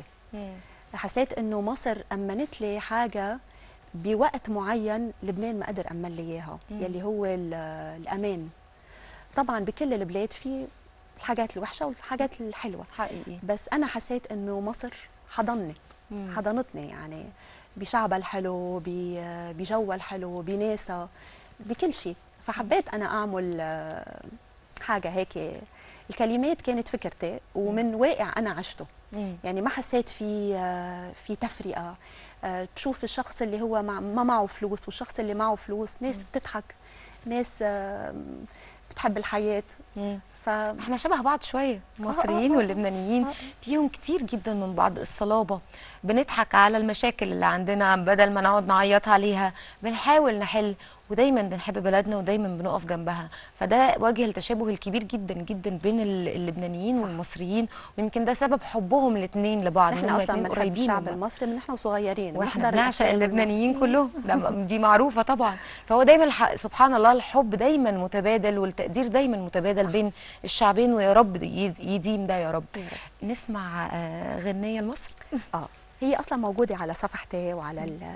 حسيت إنه مصر أمنت لي حاجة بوقت معين لبنان ما قدر أمن لي إياها يلي هو ال- الأمان طبعا بكل البلاد في الحاجات الوحشة والحاجات الحلوة حقيقي بس أنا حسيت إنه مصر حضني مم. حضنتني يعني بشعبها الحلو ب- بجوها الحلو بناسها بكل شيء فحبيت انا اعمل آه، حاجه هيك الكلمات كانت فكرتي ومن واقع انا عشته مم. يعني ما حسيت في آه، في تفرقه آه، بشوف الشخص اللي هو مع ما معه فلوس والشخص اللي معه فلوس ناس بتضحك ناس آه، بتحب الحياه مم. ف احنا شبه بعض شويه المصريين آه، آه. واللبنانيين آه. فيهم كتير جدا من بعض الصلابه بنضحك على المشاكل اللي عندنا بدل ما نقعد نعيط عليها بنحاول نحل ودايما بنحب بلدنا ودايما بنقف جنبها فده وجه التشابه الكبير جدا جدا بين ال- اللبنانيين والمصريين ويمكن ده سبب حبهم الاثنين لبعض نحن هما اصلا الاتنين بنحب قريبين الشعب من بعض. المصري من نحن صغيرين واحنا بنحضر بنعشق الأفلام اللبنانيين كلهم ده دي معروفه طبعا فهو دايما الح- سبحان الله الحب دايما متبادل والتقدير دايما متبادل بين الشعبين ويا رب يد- يديم ده يا رب يا رب. نسمع آه، غنيه لمصر اه هي اصلا موجوده على صفحتي وعلى ال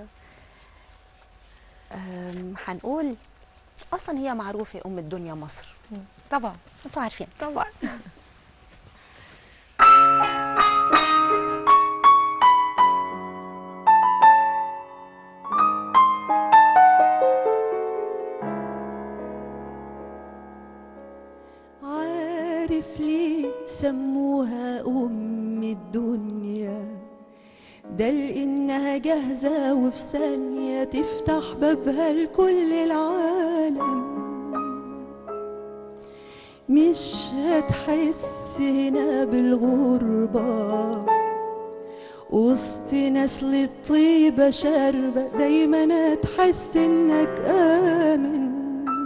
أم، حنقول اصلا هي معروفه ام الدنيا مصر طبعا انتوا عارفين طبعا عارف ليه سموها أم الدنيا ده لإنها جاهزة وفي ثانية تفتح بابها لكل العالم مش هتحس هنا بالغربة وسط نسل الطيبة شاربة دايما هتحس انك آمن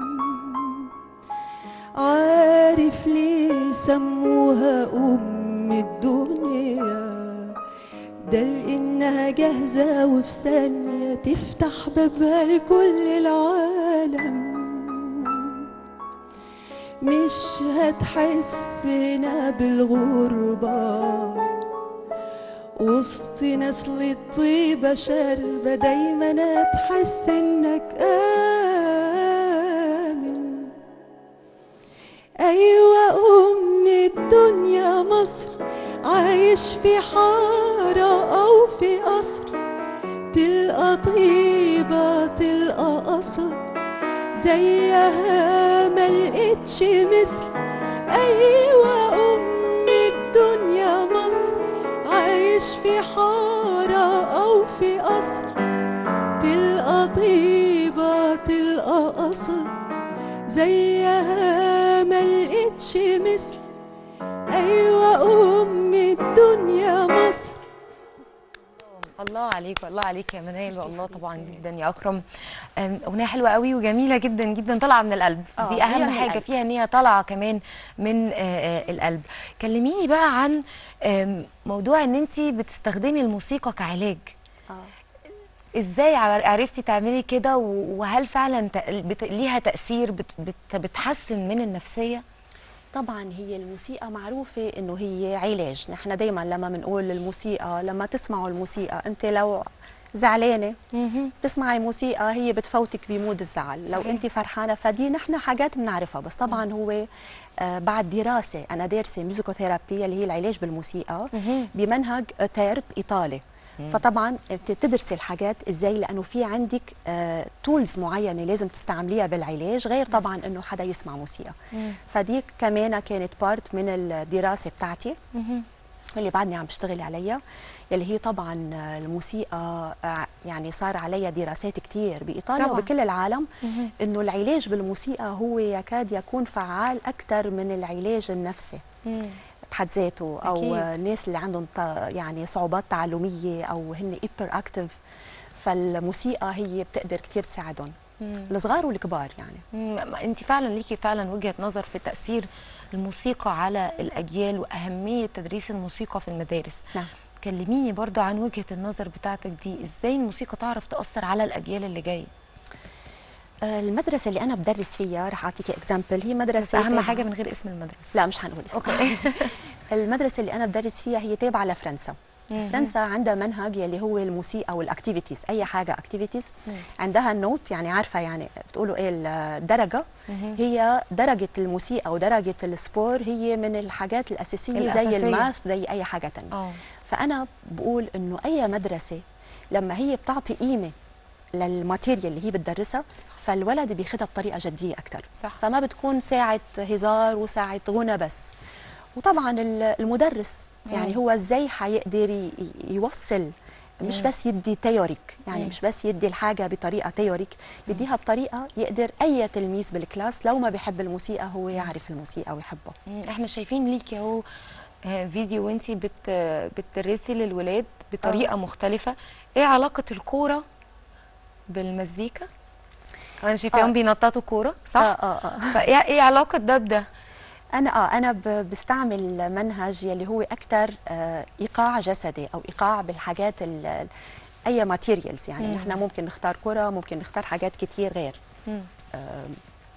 عارف ليه سموها أم الدنيا ده لإنها جاهزة وفي ثانية تفتح بابها لكل العالم مش هتحس هنا بالغربة وسط نسل الطيبة شاربة دايما هتحس انك آمن أيوة أم الدنيا مصر عايش في حارة أو في قصر تلقى طيبة تلقى قصر زيها ملقتش مثل أيوة أم الدنيا مصر عايش في حارة أو في قصر تلقى طيبة تلقى قصر زيها ملقتش مثل أيوة أم الدنيا مصر الله عليك والله عليك يا منال والله طبعا جدا يا اكرم أم، اغنيه حلوه قوي وجميله جدا جدا طالعه من القلب آه، دي هي اهم من حاجه القلب. فيها ان هي طالعه كمان من آه، آه، القلب كلميني بقى عن آم، موضوع ان انت بتستخدمي الموسيقى كعلاج اه ازاي عر- عرفتي تعملي كده و- وهل فعلا تق- بت- ليها تاثير بت- بت- بتحسن من النفسيه طبعا هي الموسيقى معروفة انه هي علاج نحن دايما لما بنقول الموسيقى لما تسمعوا الموسيقى انت لو زعلانة تسمعي موسيقى هي بتفوتك بمود الزعل لو صحيح. انت فرحانة فدي نحن حاجات بنعرفها بس طبعا هو آه بعد دراسة انا دارسة ميوزيكوثيرابي اللي هي العلاج بالموسيقى مهم. بمنهج تيرب ايطالي فطبعا بتدرسي الحاجات ازاي لانه في عندك تولز معينه لازم تستعمليها بالعلاج غير طبعا انه حدا يسمع موسيقى فدي كمان كانت بارت من الدراسه بتاعتي اللي بعدني عم بشتغل عليها اللي هي طبعا الموسيقى آه، يعني صار عليها دراسات كتير بايطاليا طبعاً. وبكل العالم انه العلاج بالموسيقى هو يكاد يكون فعال اكثر من العلاج النفسي بحد ذاته او أكيد. الناس اللي عندهم ت- يعني صعوبات تعلميه او هن ايبر اكتف فالموسيقى هي بتقدر كتير تساعدهم الصغار والكبار يعني انت فعلا ليكي فعلا وجهه نظر في تاثير الموسيقى على الاجيال واهميه تدريس الموسيقى في المدارس نعم كلميني برضو عن وجهه النظر بتاعتك دي ازاي الموسيقى تعرف تاثر على الاجيال اللي جايه آه، المدرسه اللي انا بدرس فيها رح اعطيك اكزامبل هي بس مدرسه اهم تابعة- حاجه من غير اسم المدرسه لا مش هنقول اسمها المدرسه اللي انا بدرس فيها هي تابعه لفرنسا فرنسا عندها منهج يلي هو الموسيقى والاكتيفيتيز اي حاجه اكتيفيتيز عندها النوت يعني عارفه يعني بتقولوا ايه الدرجه هي درجه الموسيقى ودرجه السبور هي من الحاجات الاساسيه, الأساسية. زي الماث زي اي حاجه تانية اه فانا بقول انه اي مدرسه لما هي بتعطي قيمه للماتيريال اللي هي بتدرسها فالولد بياخدها بطريقه جديه اكثر صح. فما بتكون ساعه هزار وساعه غنى بس وطبعا ال- المدرس يعني هو ازاي حيقدر ي- ي- يوصل مش بس يدي تيوريك يعني مش بس يدي الحاجه بطريقه تيوريك يديها بطريقه يقدر اي تلميذ بالكلاس لو ما بيحب الموسيقى هو يعرف الموسيقى ويحبها مم، احنا شايفين ليكي اهو آه، فيديو وانتي بت بتدرسي للولاد بطريقه مختلفه ايه علاقه الكوره بالمزيكا انا شايفاهم آه. بينططوا كوره صح اه اه اه فايه ايه علاقه ده بده انا اه انا ب- بستعمل منهج يلي هو اكثر آه ايقاع جسدي او ايقاع بالحاجات ال- ال- اي ماتيريالز يعني مم. نحن ممكن نختار كره ممكن نختار حاجات كتير غير مم. آم،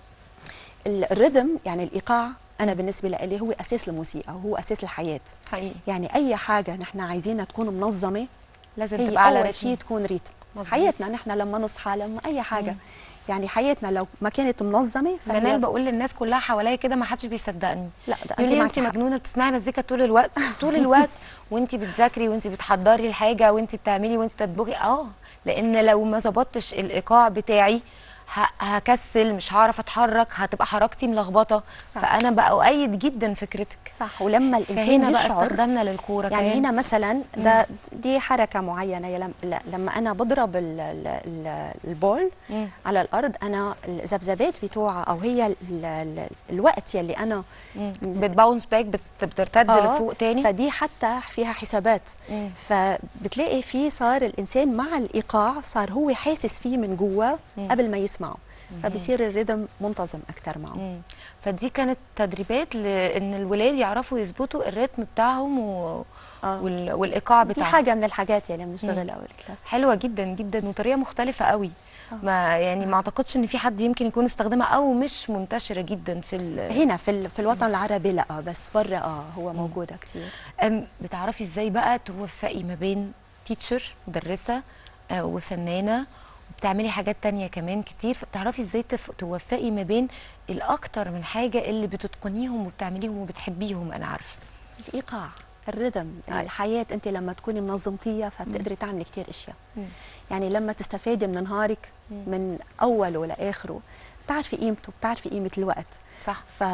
ال- الرhythm يعني الايقاع انا بالنسبه لي هو اساس الموسيقى وهو اساس الحياه حقيقي يعني اي حاجه نحن عايزينها تكون منظمه لازم هي تبقى على اول رتم. شيء تكون ريتم مظبوط. حياتنا نحن لما نصحى لما اي حاجه مم. يعني حياتنا لو ما كانت منظمه فهي منال بقول للناس كلها حواليا كده ما حدش بيصدقني لا ده يقول لي معك انت حق. مجنونه بتسمعي مزيكا طول الوقت طول الوقت وانت بتذاكري وانت بتحضري الحاجه وانت بتعملي وانت بتطبخي اه لان لو ما ظبطتش الايقاع بتاعي ه- هكسل مش هعرف اتحرك هتبقى حركتي ملخبطه صح. فانا بقى اؤيد جدا فكرتك صح ولما الانسان فهنا بقى يشعر استخدامنا للكوره يعني كمان. هنا مثلا ده دي حركه معينه يا لم لا لما انا بضرب ال ال ال البول مم. على الارض انا الذبذبات بتوعها او هي ال ال الوقت يلي انا مم. بتباونس باك بت- بترتد آه، لفوق تاني فدي حتى فيها حسابات مم. فبتلاقي في صار الانسان مع الايقاع صار هو حاسس فيه من جوا قبل ما يسمعه فبصير الريتم منتظم اكثر معه مم. فدي كانت تدريبات لان الولاد يعرفوا يظبطوا الريتم بتاعهم و... آه. وال... والايقاع دي بتاعهم حاجه من الحاجات يلي بنشتغلها بالكلاس حلوه جدا جدا وطريقه مختلفه قوي ما يعني ما اعتقدش ان في حد يمكن يكون استخدمها او مش منتشره جدا في ال... هنا في ال- في الوطن العربي لا بس برا اه هو موجوده كثير أم بتعرفي ازاي بقى توفقي ما بين تيتشر مدرسه آه، وفنانه وبتعملي حاجات تانية كمان كتير فبتعرفي ازاي تف... توفقي ما بين الاكتر من حاجه اللي بتتقنيهم وبتعمليهم وبتحبيهم انا عارفه الايقاع الرhythm أي. الحياه انت لما تكوني منظمتيها فبتقدري تعملي كثير اشياء مم. يعني لما تستفادي من نهارك من اوله لاخره بتعرفي قيمته بتعرفي قيمه الوقت صح ف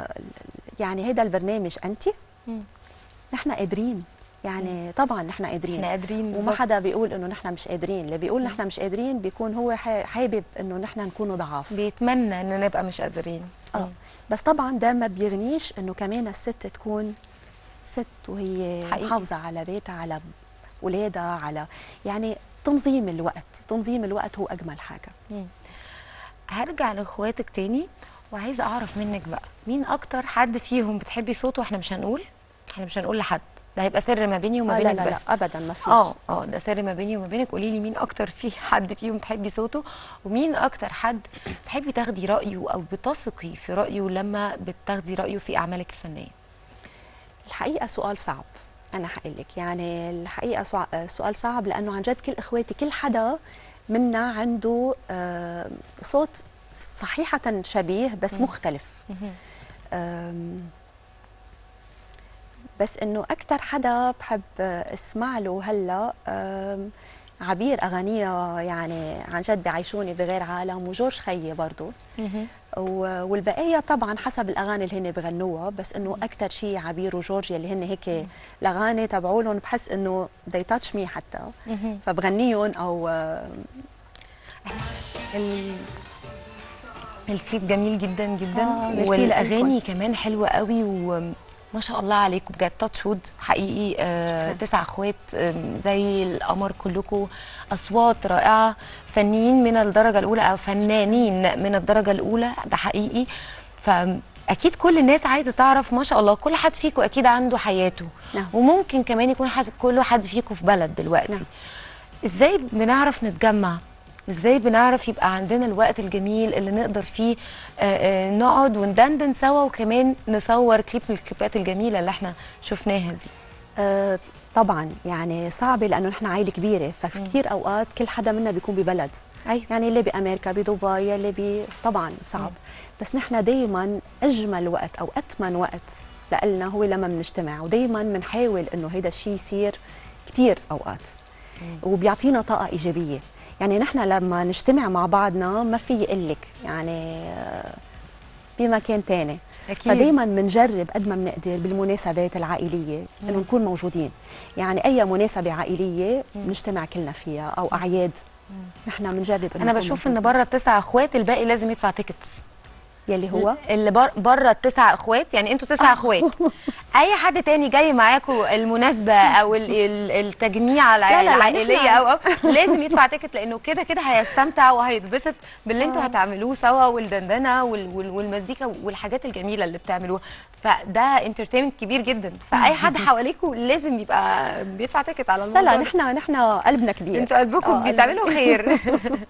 يعني هيدا البرنامج انت مم. نحن قادرين يعني طبعا نحن قادرين احنا قادرين وما بالظبط. حدا بيقول انه نحن مش قادرين اللي بيقول نحن مش قادرين بيكون هو ح- حابب انه نحن نكون ضعاف بيتمنى ان نبقى مش قادرين اه بس طبعا ده ما بيغنيش انه كمان الست تكون ست وهي حقيقي. محافظه على بيتها على اولادها على يعني تنظيم الوقت تنظيم الوقت هو اجمل حاجه هرجع لاخواتك تاني وعايزه اعرف منك بقى مين اكتر حد فيهم بتحبي صوته واحنا مش هنقول احنا مش هنقول لحد ده هيبقى سر ما بيني وما آه بينك لا لا بس لا ابدا ما فيش اه اه ده سر ما بيني وما بينك قولي لي مين اكتر في حد فيهم بتحبي صوته ومين اكتر حد بتحبي تاخدي رايه او بتثقي في رايه لما بتاخدي رايه في اعمالك الفنيه الحقيقه سؤال صعب انا حقول لك يعني الحقيقه سع- سؤال صعب لانه عن جد كل اخواتي كل حدا منا عنده آه، صوت صحيحه شبيه بس مختلف أم، بس انه اكثر حدا بحب اسمع له هلا أم، عبير اغانيه يعني عن جد بيعيشوني بغير عالم وجورج خيي برضه و- والبقيه طبعا حسب الاغاني اللي هن بغنوها بس انه اكثر شيء عبير وجورج اللي هن هيك الاغاني تبعولهم بحس انه they touch me حتى فبغنيهم او ال... الكليب جميل جدا جدا آه، ميرسي والاغاني كمان حلوه قوي وما شاء الله عليكم بجد تاتش وود حقيقي آه تسع اخوات آم، زي القمر كلكم اصوات رائعه فنيين من الدرجه الاولى او فنانين من الدرجه الاولى ده حقيقي فاكيد كل الناس عايزه تعرف ما شاء الله كل حد فيكم اكيد عنده حياته نعم. وممكن كمان يكون حد كل حد فيكم في بلد دلوقتي نعم. ازاي بنعرف نتجمع ازاي بنعرف يبقى عندنا الوقت الجميل اللي نقدر فيه آه، آه، نقعد وندندن سوا وكمان نصور كليب من الكليبات الجميله اللي احنا شفناها دي آه، طبعا يعني صعبه لانه نحن عائله كبيره ففي كثير اوقات كل حدا منا بيكون ببلد ايوه يعني اللي بامريكا بدبي اللي بي طبعا صعب بس نحن دائما اجمل وقت او اثمن وقت لنا هو لما بنجتمع ودائما بنحاول انه هيدا الشيء يصير كثير اوقات وبيعطينا طاقه ايجابيه يعني نحن لما نجتمع مع بعضنا ما في يقول لك يعني آه، بمكان تاني اكيد فدايما بنجرب قد ما بنقدر بالمناسبات العائليه انه نكون موجودين يعني اي مناسبه عائليه بنجتمع كلنا فيها او اعياد نحن بنجرب إنه انا نكون بشوف ان موجودين. بره التسع اخوات الباقي لازم يدفع تيكتس يلي هو اللي بر- بره التسع اخوات يعني انتوا تسع اخوات اي حد تاني جاي معاكم المناسبه او ال- ال- التجميعه الع- لا، لا، العائليه نحن- او او لازم يدفع تيكت لانه كده كده هيستمتع وهيتبسط باللي انتوا هتعملوه سوا والدندنه وال- وال- والمزيكا والحاجات الجميله اللي بتعملوها فده انترتينمنت كبير جدا فاي حد حواليكم لازم يبقى بيدفع تيكت على لا الموضوع لا ده. نحن نحن قلبنا كبير انتوا قلبكم آه، بتعملوا خير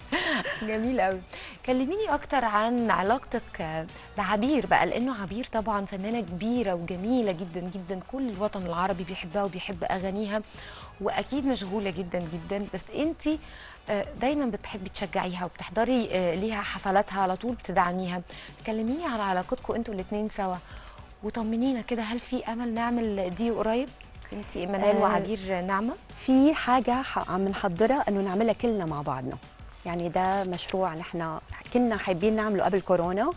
جميل قوي كلميني اكتر عن علاقتك بعبير بقى لانه عبير طبعا فنانه كبيره وجميله جدا جدا كل الوطن العربي بيحبها وبيحب اغانيها واكيد مشغوله جدا جدا بس انت دايما بتحبي تشجعيها وبتحضري آه، ليها حفلاتها على طول بتدعميها كلميني على علاقتكم انتوا الاثنين سوا وطمنينا كده هل في امل نعمل دي قريب انت منال آه، وعبير نعمه في حاجة ح- عم نحضرها انه نعملها كلنا مع بعضنا يعني ده مشروع نحن كنا حابين نعمله قبل كورونا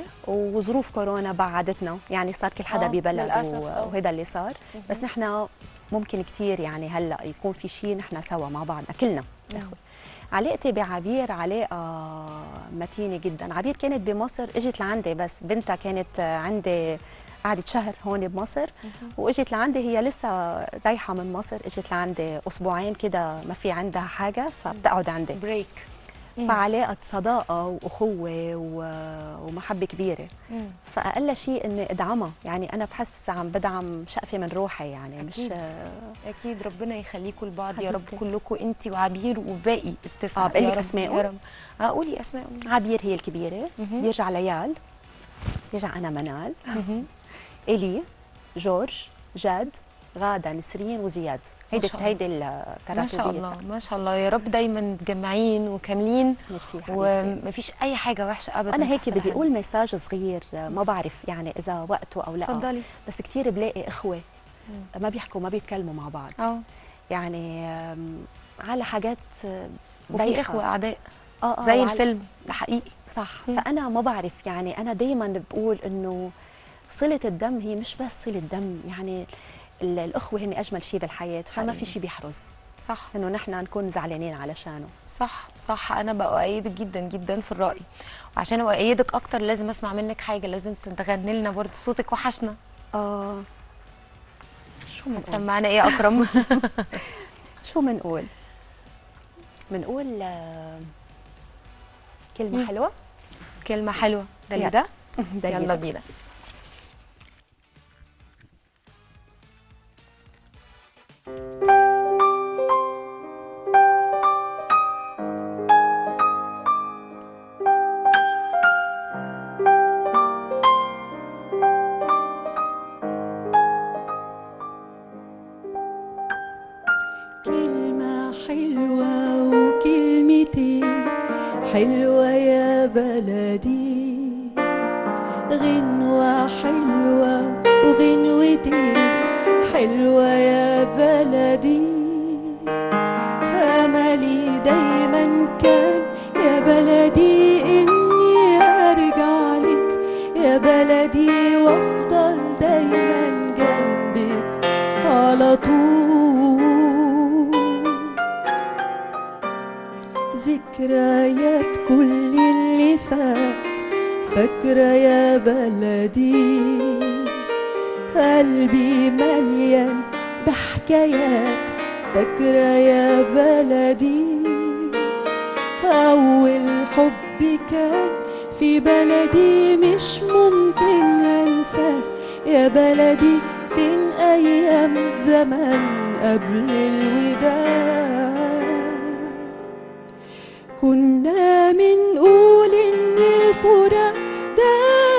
وظروف كورونا بعدتنا يعني صار كل حدا آه، ببلد للأسف، و- آه. وهذا اللي صار بس نحن ممكن كتير يعني هلا يكون في شيء نحن سوا مع بعضنا كلنا اخوة علاقتي بعبير علاقة متينة جدا عبير كانت بمصر اجت لعندي بس بنتها كانت عندي قعدت شهر هون بمصر واجت لعندي هي لسه رايحة من مصر اجت لعندي اسبوعين كده ما في عندها حاجة فبتقعد عندي بريك فعلاقة صداقة وأخوة و- ومحبة كبيرة فأقل شيء إني أدعمها يعني أنا بحس عم بدعم شقفة من روحي يعني مش أكيد. اكيد ربنا يخليكم لبعض يا رب حبيبتي. كلكم انت وعبير وباقي التسعه آه، بقول يا لك رب، أسمائهم؟ يا رب اه قولي اسماء عبير هي الكبيرة مهم. بيرجع ليال بيرجع أنا منال مهم. إلي جورج جاد غادة نسرين وزياد هيدي شاء الله. هيدي ما التراتبية شاء الله ما شاء الله يا رب دايما متجمعين وكاملين ميرسي حبيبتي ومفيش اي حاجه وحشه ابدا أنا هيك تحصل بدي لحد. أقول مساج صغير ما بعرف يعني إذا وقته أو لا اتفضلي بس كتير بلاقي إخوة ما بيحكوا ما بيتكلموا مع بعض اه يعني آم، على حاجات آه، وفي بايخة. اخوه اعداء اه اه زي وعلى- الفيلم ده حقيقي صح مم. فانا ما بعرف يعني انا دائما بقول انه صله الدم هي مش بس صله دم يعني ال- الاخوه هن اجمل شيء بالحياه فما حقيقي. في شيء بيحرز صح انه نحن نكون زعلانين علشانه صح صح انا بأيدك جدا جدا في الرأي وعشان أؤيدك اكتر لازم اسمع منك حاجه لازم تغني لنا برضه صوتك وحشنا اه شو بنقول سمعنا ايه يا اكرم شو بنقول بنقول آه، كلمه مم. حلوه كلمه حلوه ده اللي يلا. ده ده يلا يلا بينا كلمة حلوة وكلمتين حلوة يا بلدي غنوة حلوة وغنوتين حلوة يا بلدي أملي دايما كان يا بلدي إني أرجع لك يا بلدي وأفضل دايما جنبك على طول ذكريات كل اللي فات فاكرة يا بلدي قلبي مليان بحكايات فاكرة يا بلدي أول حب كان في بلدي مش ممكن أنساه يا بلدي فين أيام زمان قبل الوداع كنا منقول إن الفراق ده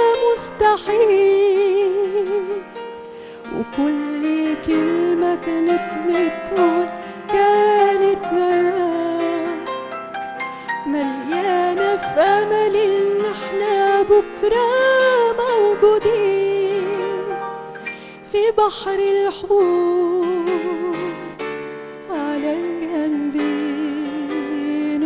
مستحيل وكل كلمة كانت بتقول كانت نار مليانة في أمل إن احنا بكرة موجودين في بحر الحب على الجنبين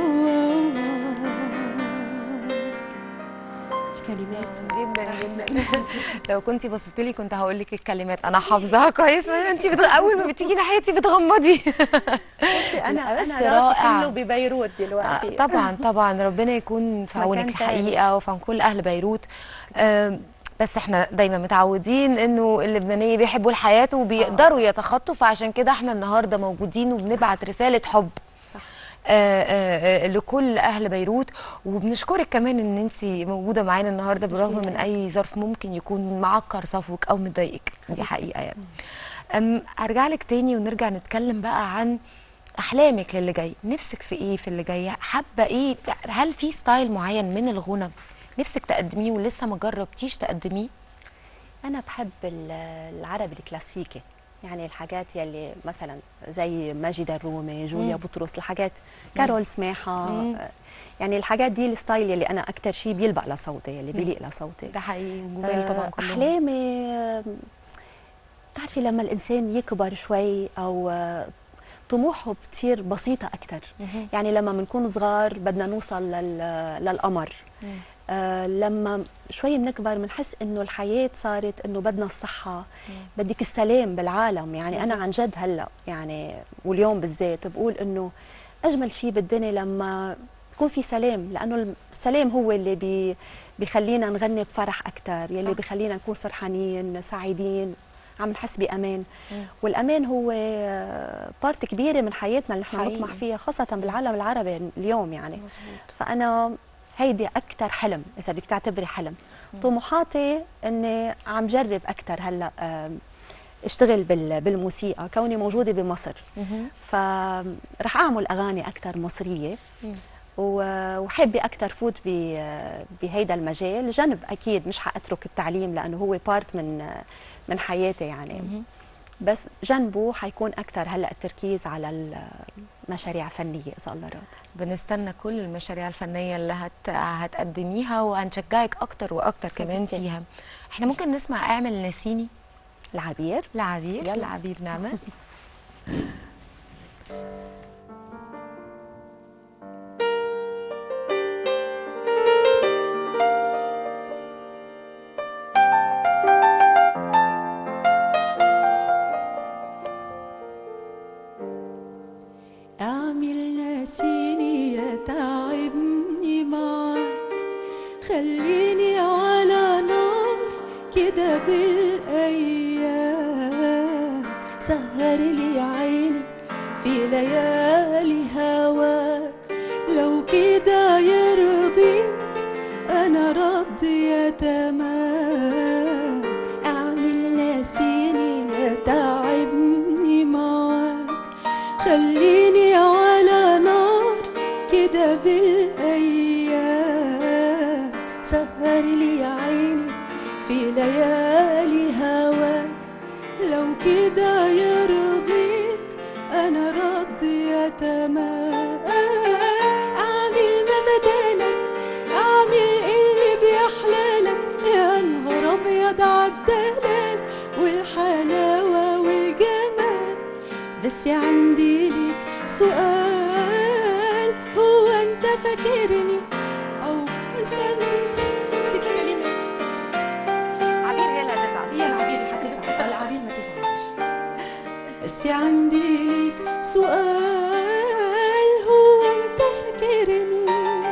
الكلمات جدا جدا لو كنتي بصيتي لي كنت هقول لك الكلمات انا حافظاها كويس انت بتغ... اول ما بتيجي ناحيتي بتغمضي بصي انا- انا بس انا راسي رائع. كله ببيروت دلوقتي آه، طبعا طبعا ربنا يكون في مكان عونك تاني. الحقيقه وفي عون كل اهل بيروت آم، بس احنا دايما متعودين انه اللبنانيه بيحبوا الحياه وبيقدروا يتخطوا فعشان كده احنا النهارده موجودين وبنبعت رساله حب صح آه، آه، آه، لكل اهل بيروت وبنشكرك كمان ان انت موجوده معانا النهارده بالرغم ميرسي. من اي ظرف ممكن يكون معكر صفوك او مضايقك دي حقيقه يعني أم ارجع لك تاني ونرجع نتكلم بقى عن احلامك للي جاي نفسك في ايه في اللي جاي حابه ايه هل في ستايل معين من الغنى نفسك تقدميه ولسه ما جربتيش تقدميه انا بحب ال- العربي الكلاسيكي يعني الحاجات يلي مثلا زي ماجد الرومي جوليا بطرس الحاجات كارول سماحه آه، يعني الحاجات دي الستايل يلي انا اكثر شيء بيلبق لصوتي يلي بيليق لصوتي ده حقيقي وجمال طبعا آه، كلهم احلامي آه، بتعرفي لما الانسان يكبر شوي او آه، طموحه بتصير بسيطه اكثر مهم. يعني لما بنكون صغار بدنا نوصل لل... للقمر آه لما شوي بنكبر بنحس انه الحياه صارت انه بدنا الصحه بدك السلام بالعالم يعني انا عن جد هلا يعني واليوم بالذات بقول انه اجمل شيء بالدنيا لما يكون في سلام لانه السلام هو اللي بي بيخلينا نغني بفرح اكثر يلي صح. بيخلينا نكون فرحانين سعيدين عم نحس بامان والامان هو آه، بارت كبيره من حياتنا اللي احنا حقيقي. نطمح فيها خاصه بالعالم العربي اليوم يعني مظبوط فانا هيدي اكثر حلم اذا بدك تعتبري حلم طموحاتي اني عم جرب اكثر هلا آم، اشتغل بال- بالموسيقى كوني موجوده بمصر مهم. فرح اعمل اغاني اكثر مصريه مم. و- وحابه اكثر فوت ب- بهيدا المجال جنب اكيد مش حاترك التعليم لانه هو بارت من من حياتي يعني مهم. بس جنبه حيكون اكثر هلا التركيز على المشاريع فنيه اذا الله راد بنستنى كل المشاريع الفنية اللي هت... هتقدميها وهنشجعك أكتر وأكتر كمان حبيبتي. فيها احنا ممكن نسمع اعمل ناسيني العبير لعبير يلا. لعبير نعمة اعمل ناسيني يتعبني معاك خليني على نار كده بالايام سهر لي عيني في ليالي هواك لو كده يرضيك انا راضية تمام اعمل ناسيني يتعبني معاك خليني على نار كده بالايام سهر لي عيني في ليالي هواك لو كده يرضيك انا راضية تمام اعمل ما بدالك اعمل اللي بيحلالك يا نهار ابيض عالدلال والحلاوة والجمال بس عندي ليك سؤال هو انت فاكرني او عشان نسيت الكلمة عبير هي اللي هتزعل هي العبير اللي هتزعل العبير ما تزعلش بس عندي ليك سؤال هو انت فاكرني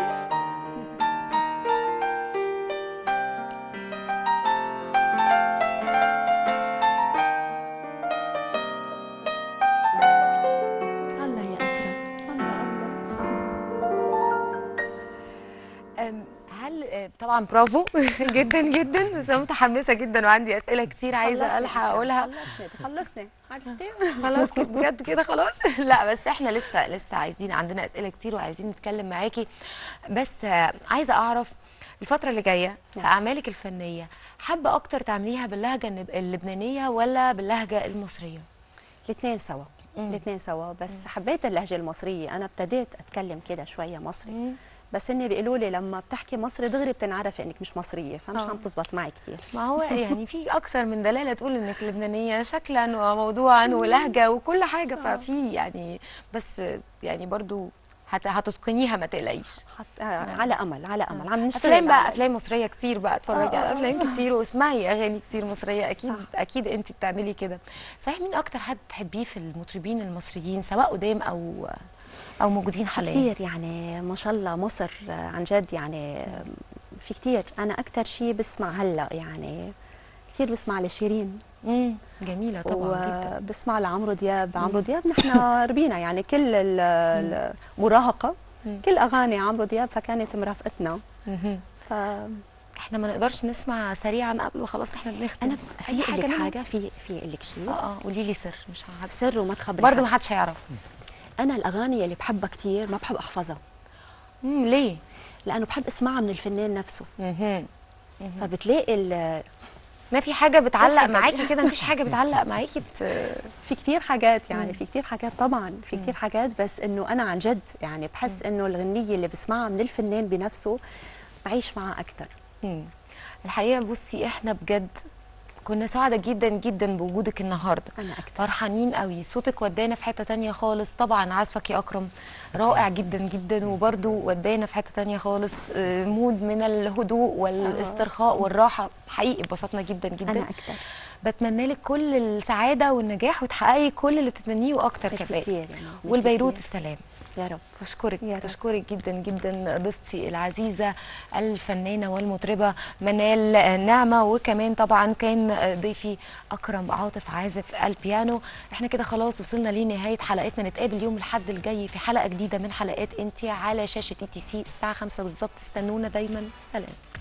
الله يا اكرم الله الله أم، هل آه، طبعا برافو جدا جدا بس انا متحمسه جدا وعندي اسئله كتير عايزه خلصني الحق يا اقولها خلصني خلصني عرفتي خلاص كده بجد كده خلاص لا بس احنا لسه لسه عايزين عندنا اسئله كتير وعايزين نتكلم معاكي بس آه، عايزه اعرف الفتره اللي جايه في نعم. اعمالك الفنيه حابه اكتر تعمليها باللهجه النب- اللبنانيه ولا باللهجه المصريه الاثنين سوا مم. الاثنين سوا بس حبيت اللهجه المصريه انا ابتديت اتكلم كده شويه مصري بس هن بيقولوا لي لما بتحكي مصري دغري بتنعرفي انك مش مصريه فمش آه. عم تزبط معي كثير ما هو يعني في اكثر من دلاله تقول انك لبنانيه شكلا وموضوعا ولهجه وكل حاجه ففي يعني بس يعني برضو هت- هتتقنيها ما تقلقيش حط... آه على امل على امل عم نشتغل افلام بقى على- افلام مصريه كتير بقى اتفرجي آه، على آه. افلام كتير واسمعي اغاني كتير مصريه اكيد صح. اكيد انت بتعملي كده صحيح مين اكتر حد تحبيه في المطربين المصريين سواء قدام او او موجودين حاليا كثير يعني ما شاء الله مصر آه، عن جد يعني آه، في كتير انا اكثر شيء بسمع هلا يعني كثير بسمع لشيرين امم جميله طبعا جدا وبسمع لعمرو دياب عمرو دياب نحن ربينا يعني كل ال- المراهقه مم. كل اغاني عمرو دياب فكانت مرافقتنا مهم. ف احنا ما نقدرش نسمع سريعا قبل وخلاص احنا بنختم انا أي في حاجه لك منهم؟ حاجه في في لك شيء اه اه قولي لي سر مش عارفه سر وما تخبري برضه حد. ما حدش هيعرف انا الاغاني اللي بحبها كتير ما بحب احفظها امم ليه لانه بحب اسمعها من الفنان نفسه مهم. فبتلاقي ال- ما في حاجه بتعلق حاجة. معاكي كده مفيش حاجه بتعلق معاكي ت... في كتير حاجات يعني مم. في كتير حاجات طبعا في كتير حاجات بس انه انا عن جد يعني بحس انه الغنيه اللي بسمعها من الفنان بنفسه بعيش معها اكثر مم. الحقيقه بصي احنا بجد كنا سعداء جدا جدا بوجودك النهارده انا اكثر فرحانين قوي صوتك ودانا في حته تانية خالص طبعا عزفك يا اكرم رائع جدا جدا وبرده ودانا في حته تانية خالص آه، مود من الهدوء والاسترخاء والراحه حقيقي اتبسطنا جدا جدا انا اكثر بتمنى لك كل السعاده والنجاح وتحققي كل اللي بتتمنيه واكتر ميرسي كمان كتير يعني ميرسي والبيروت كتير. السلام يا رب بشكرك يا رب. بشكرك جدا جدا ضيفتي العزيزه الفنانه والمطربه منال نعمه وكمان طبعا كان ضيفي اكرم عاطف عازف البيانو احنا كده خلاص وصلنا لنهايه حلقتنا نتقابل يوم الاحد الجاي في حلقه جديده من حلقات انتي على شاشه اي تي سي الساعه 5 بالظبط استنونا دايما سلام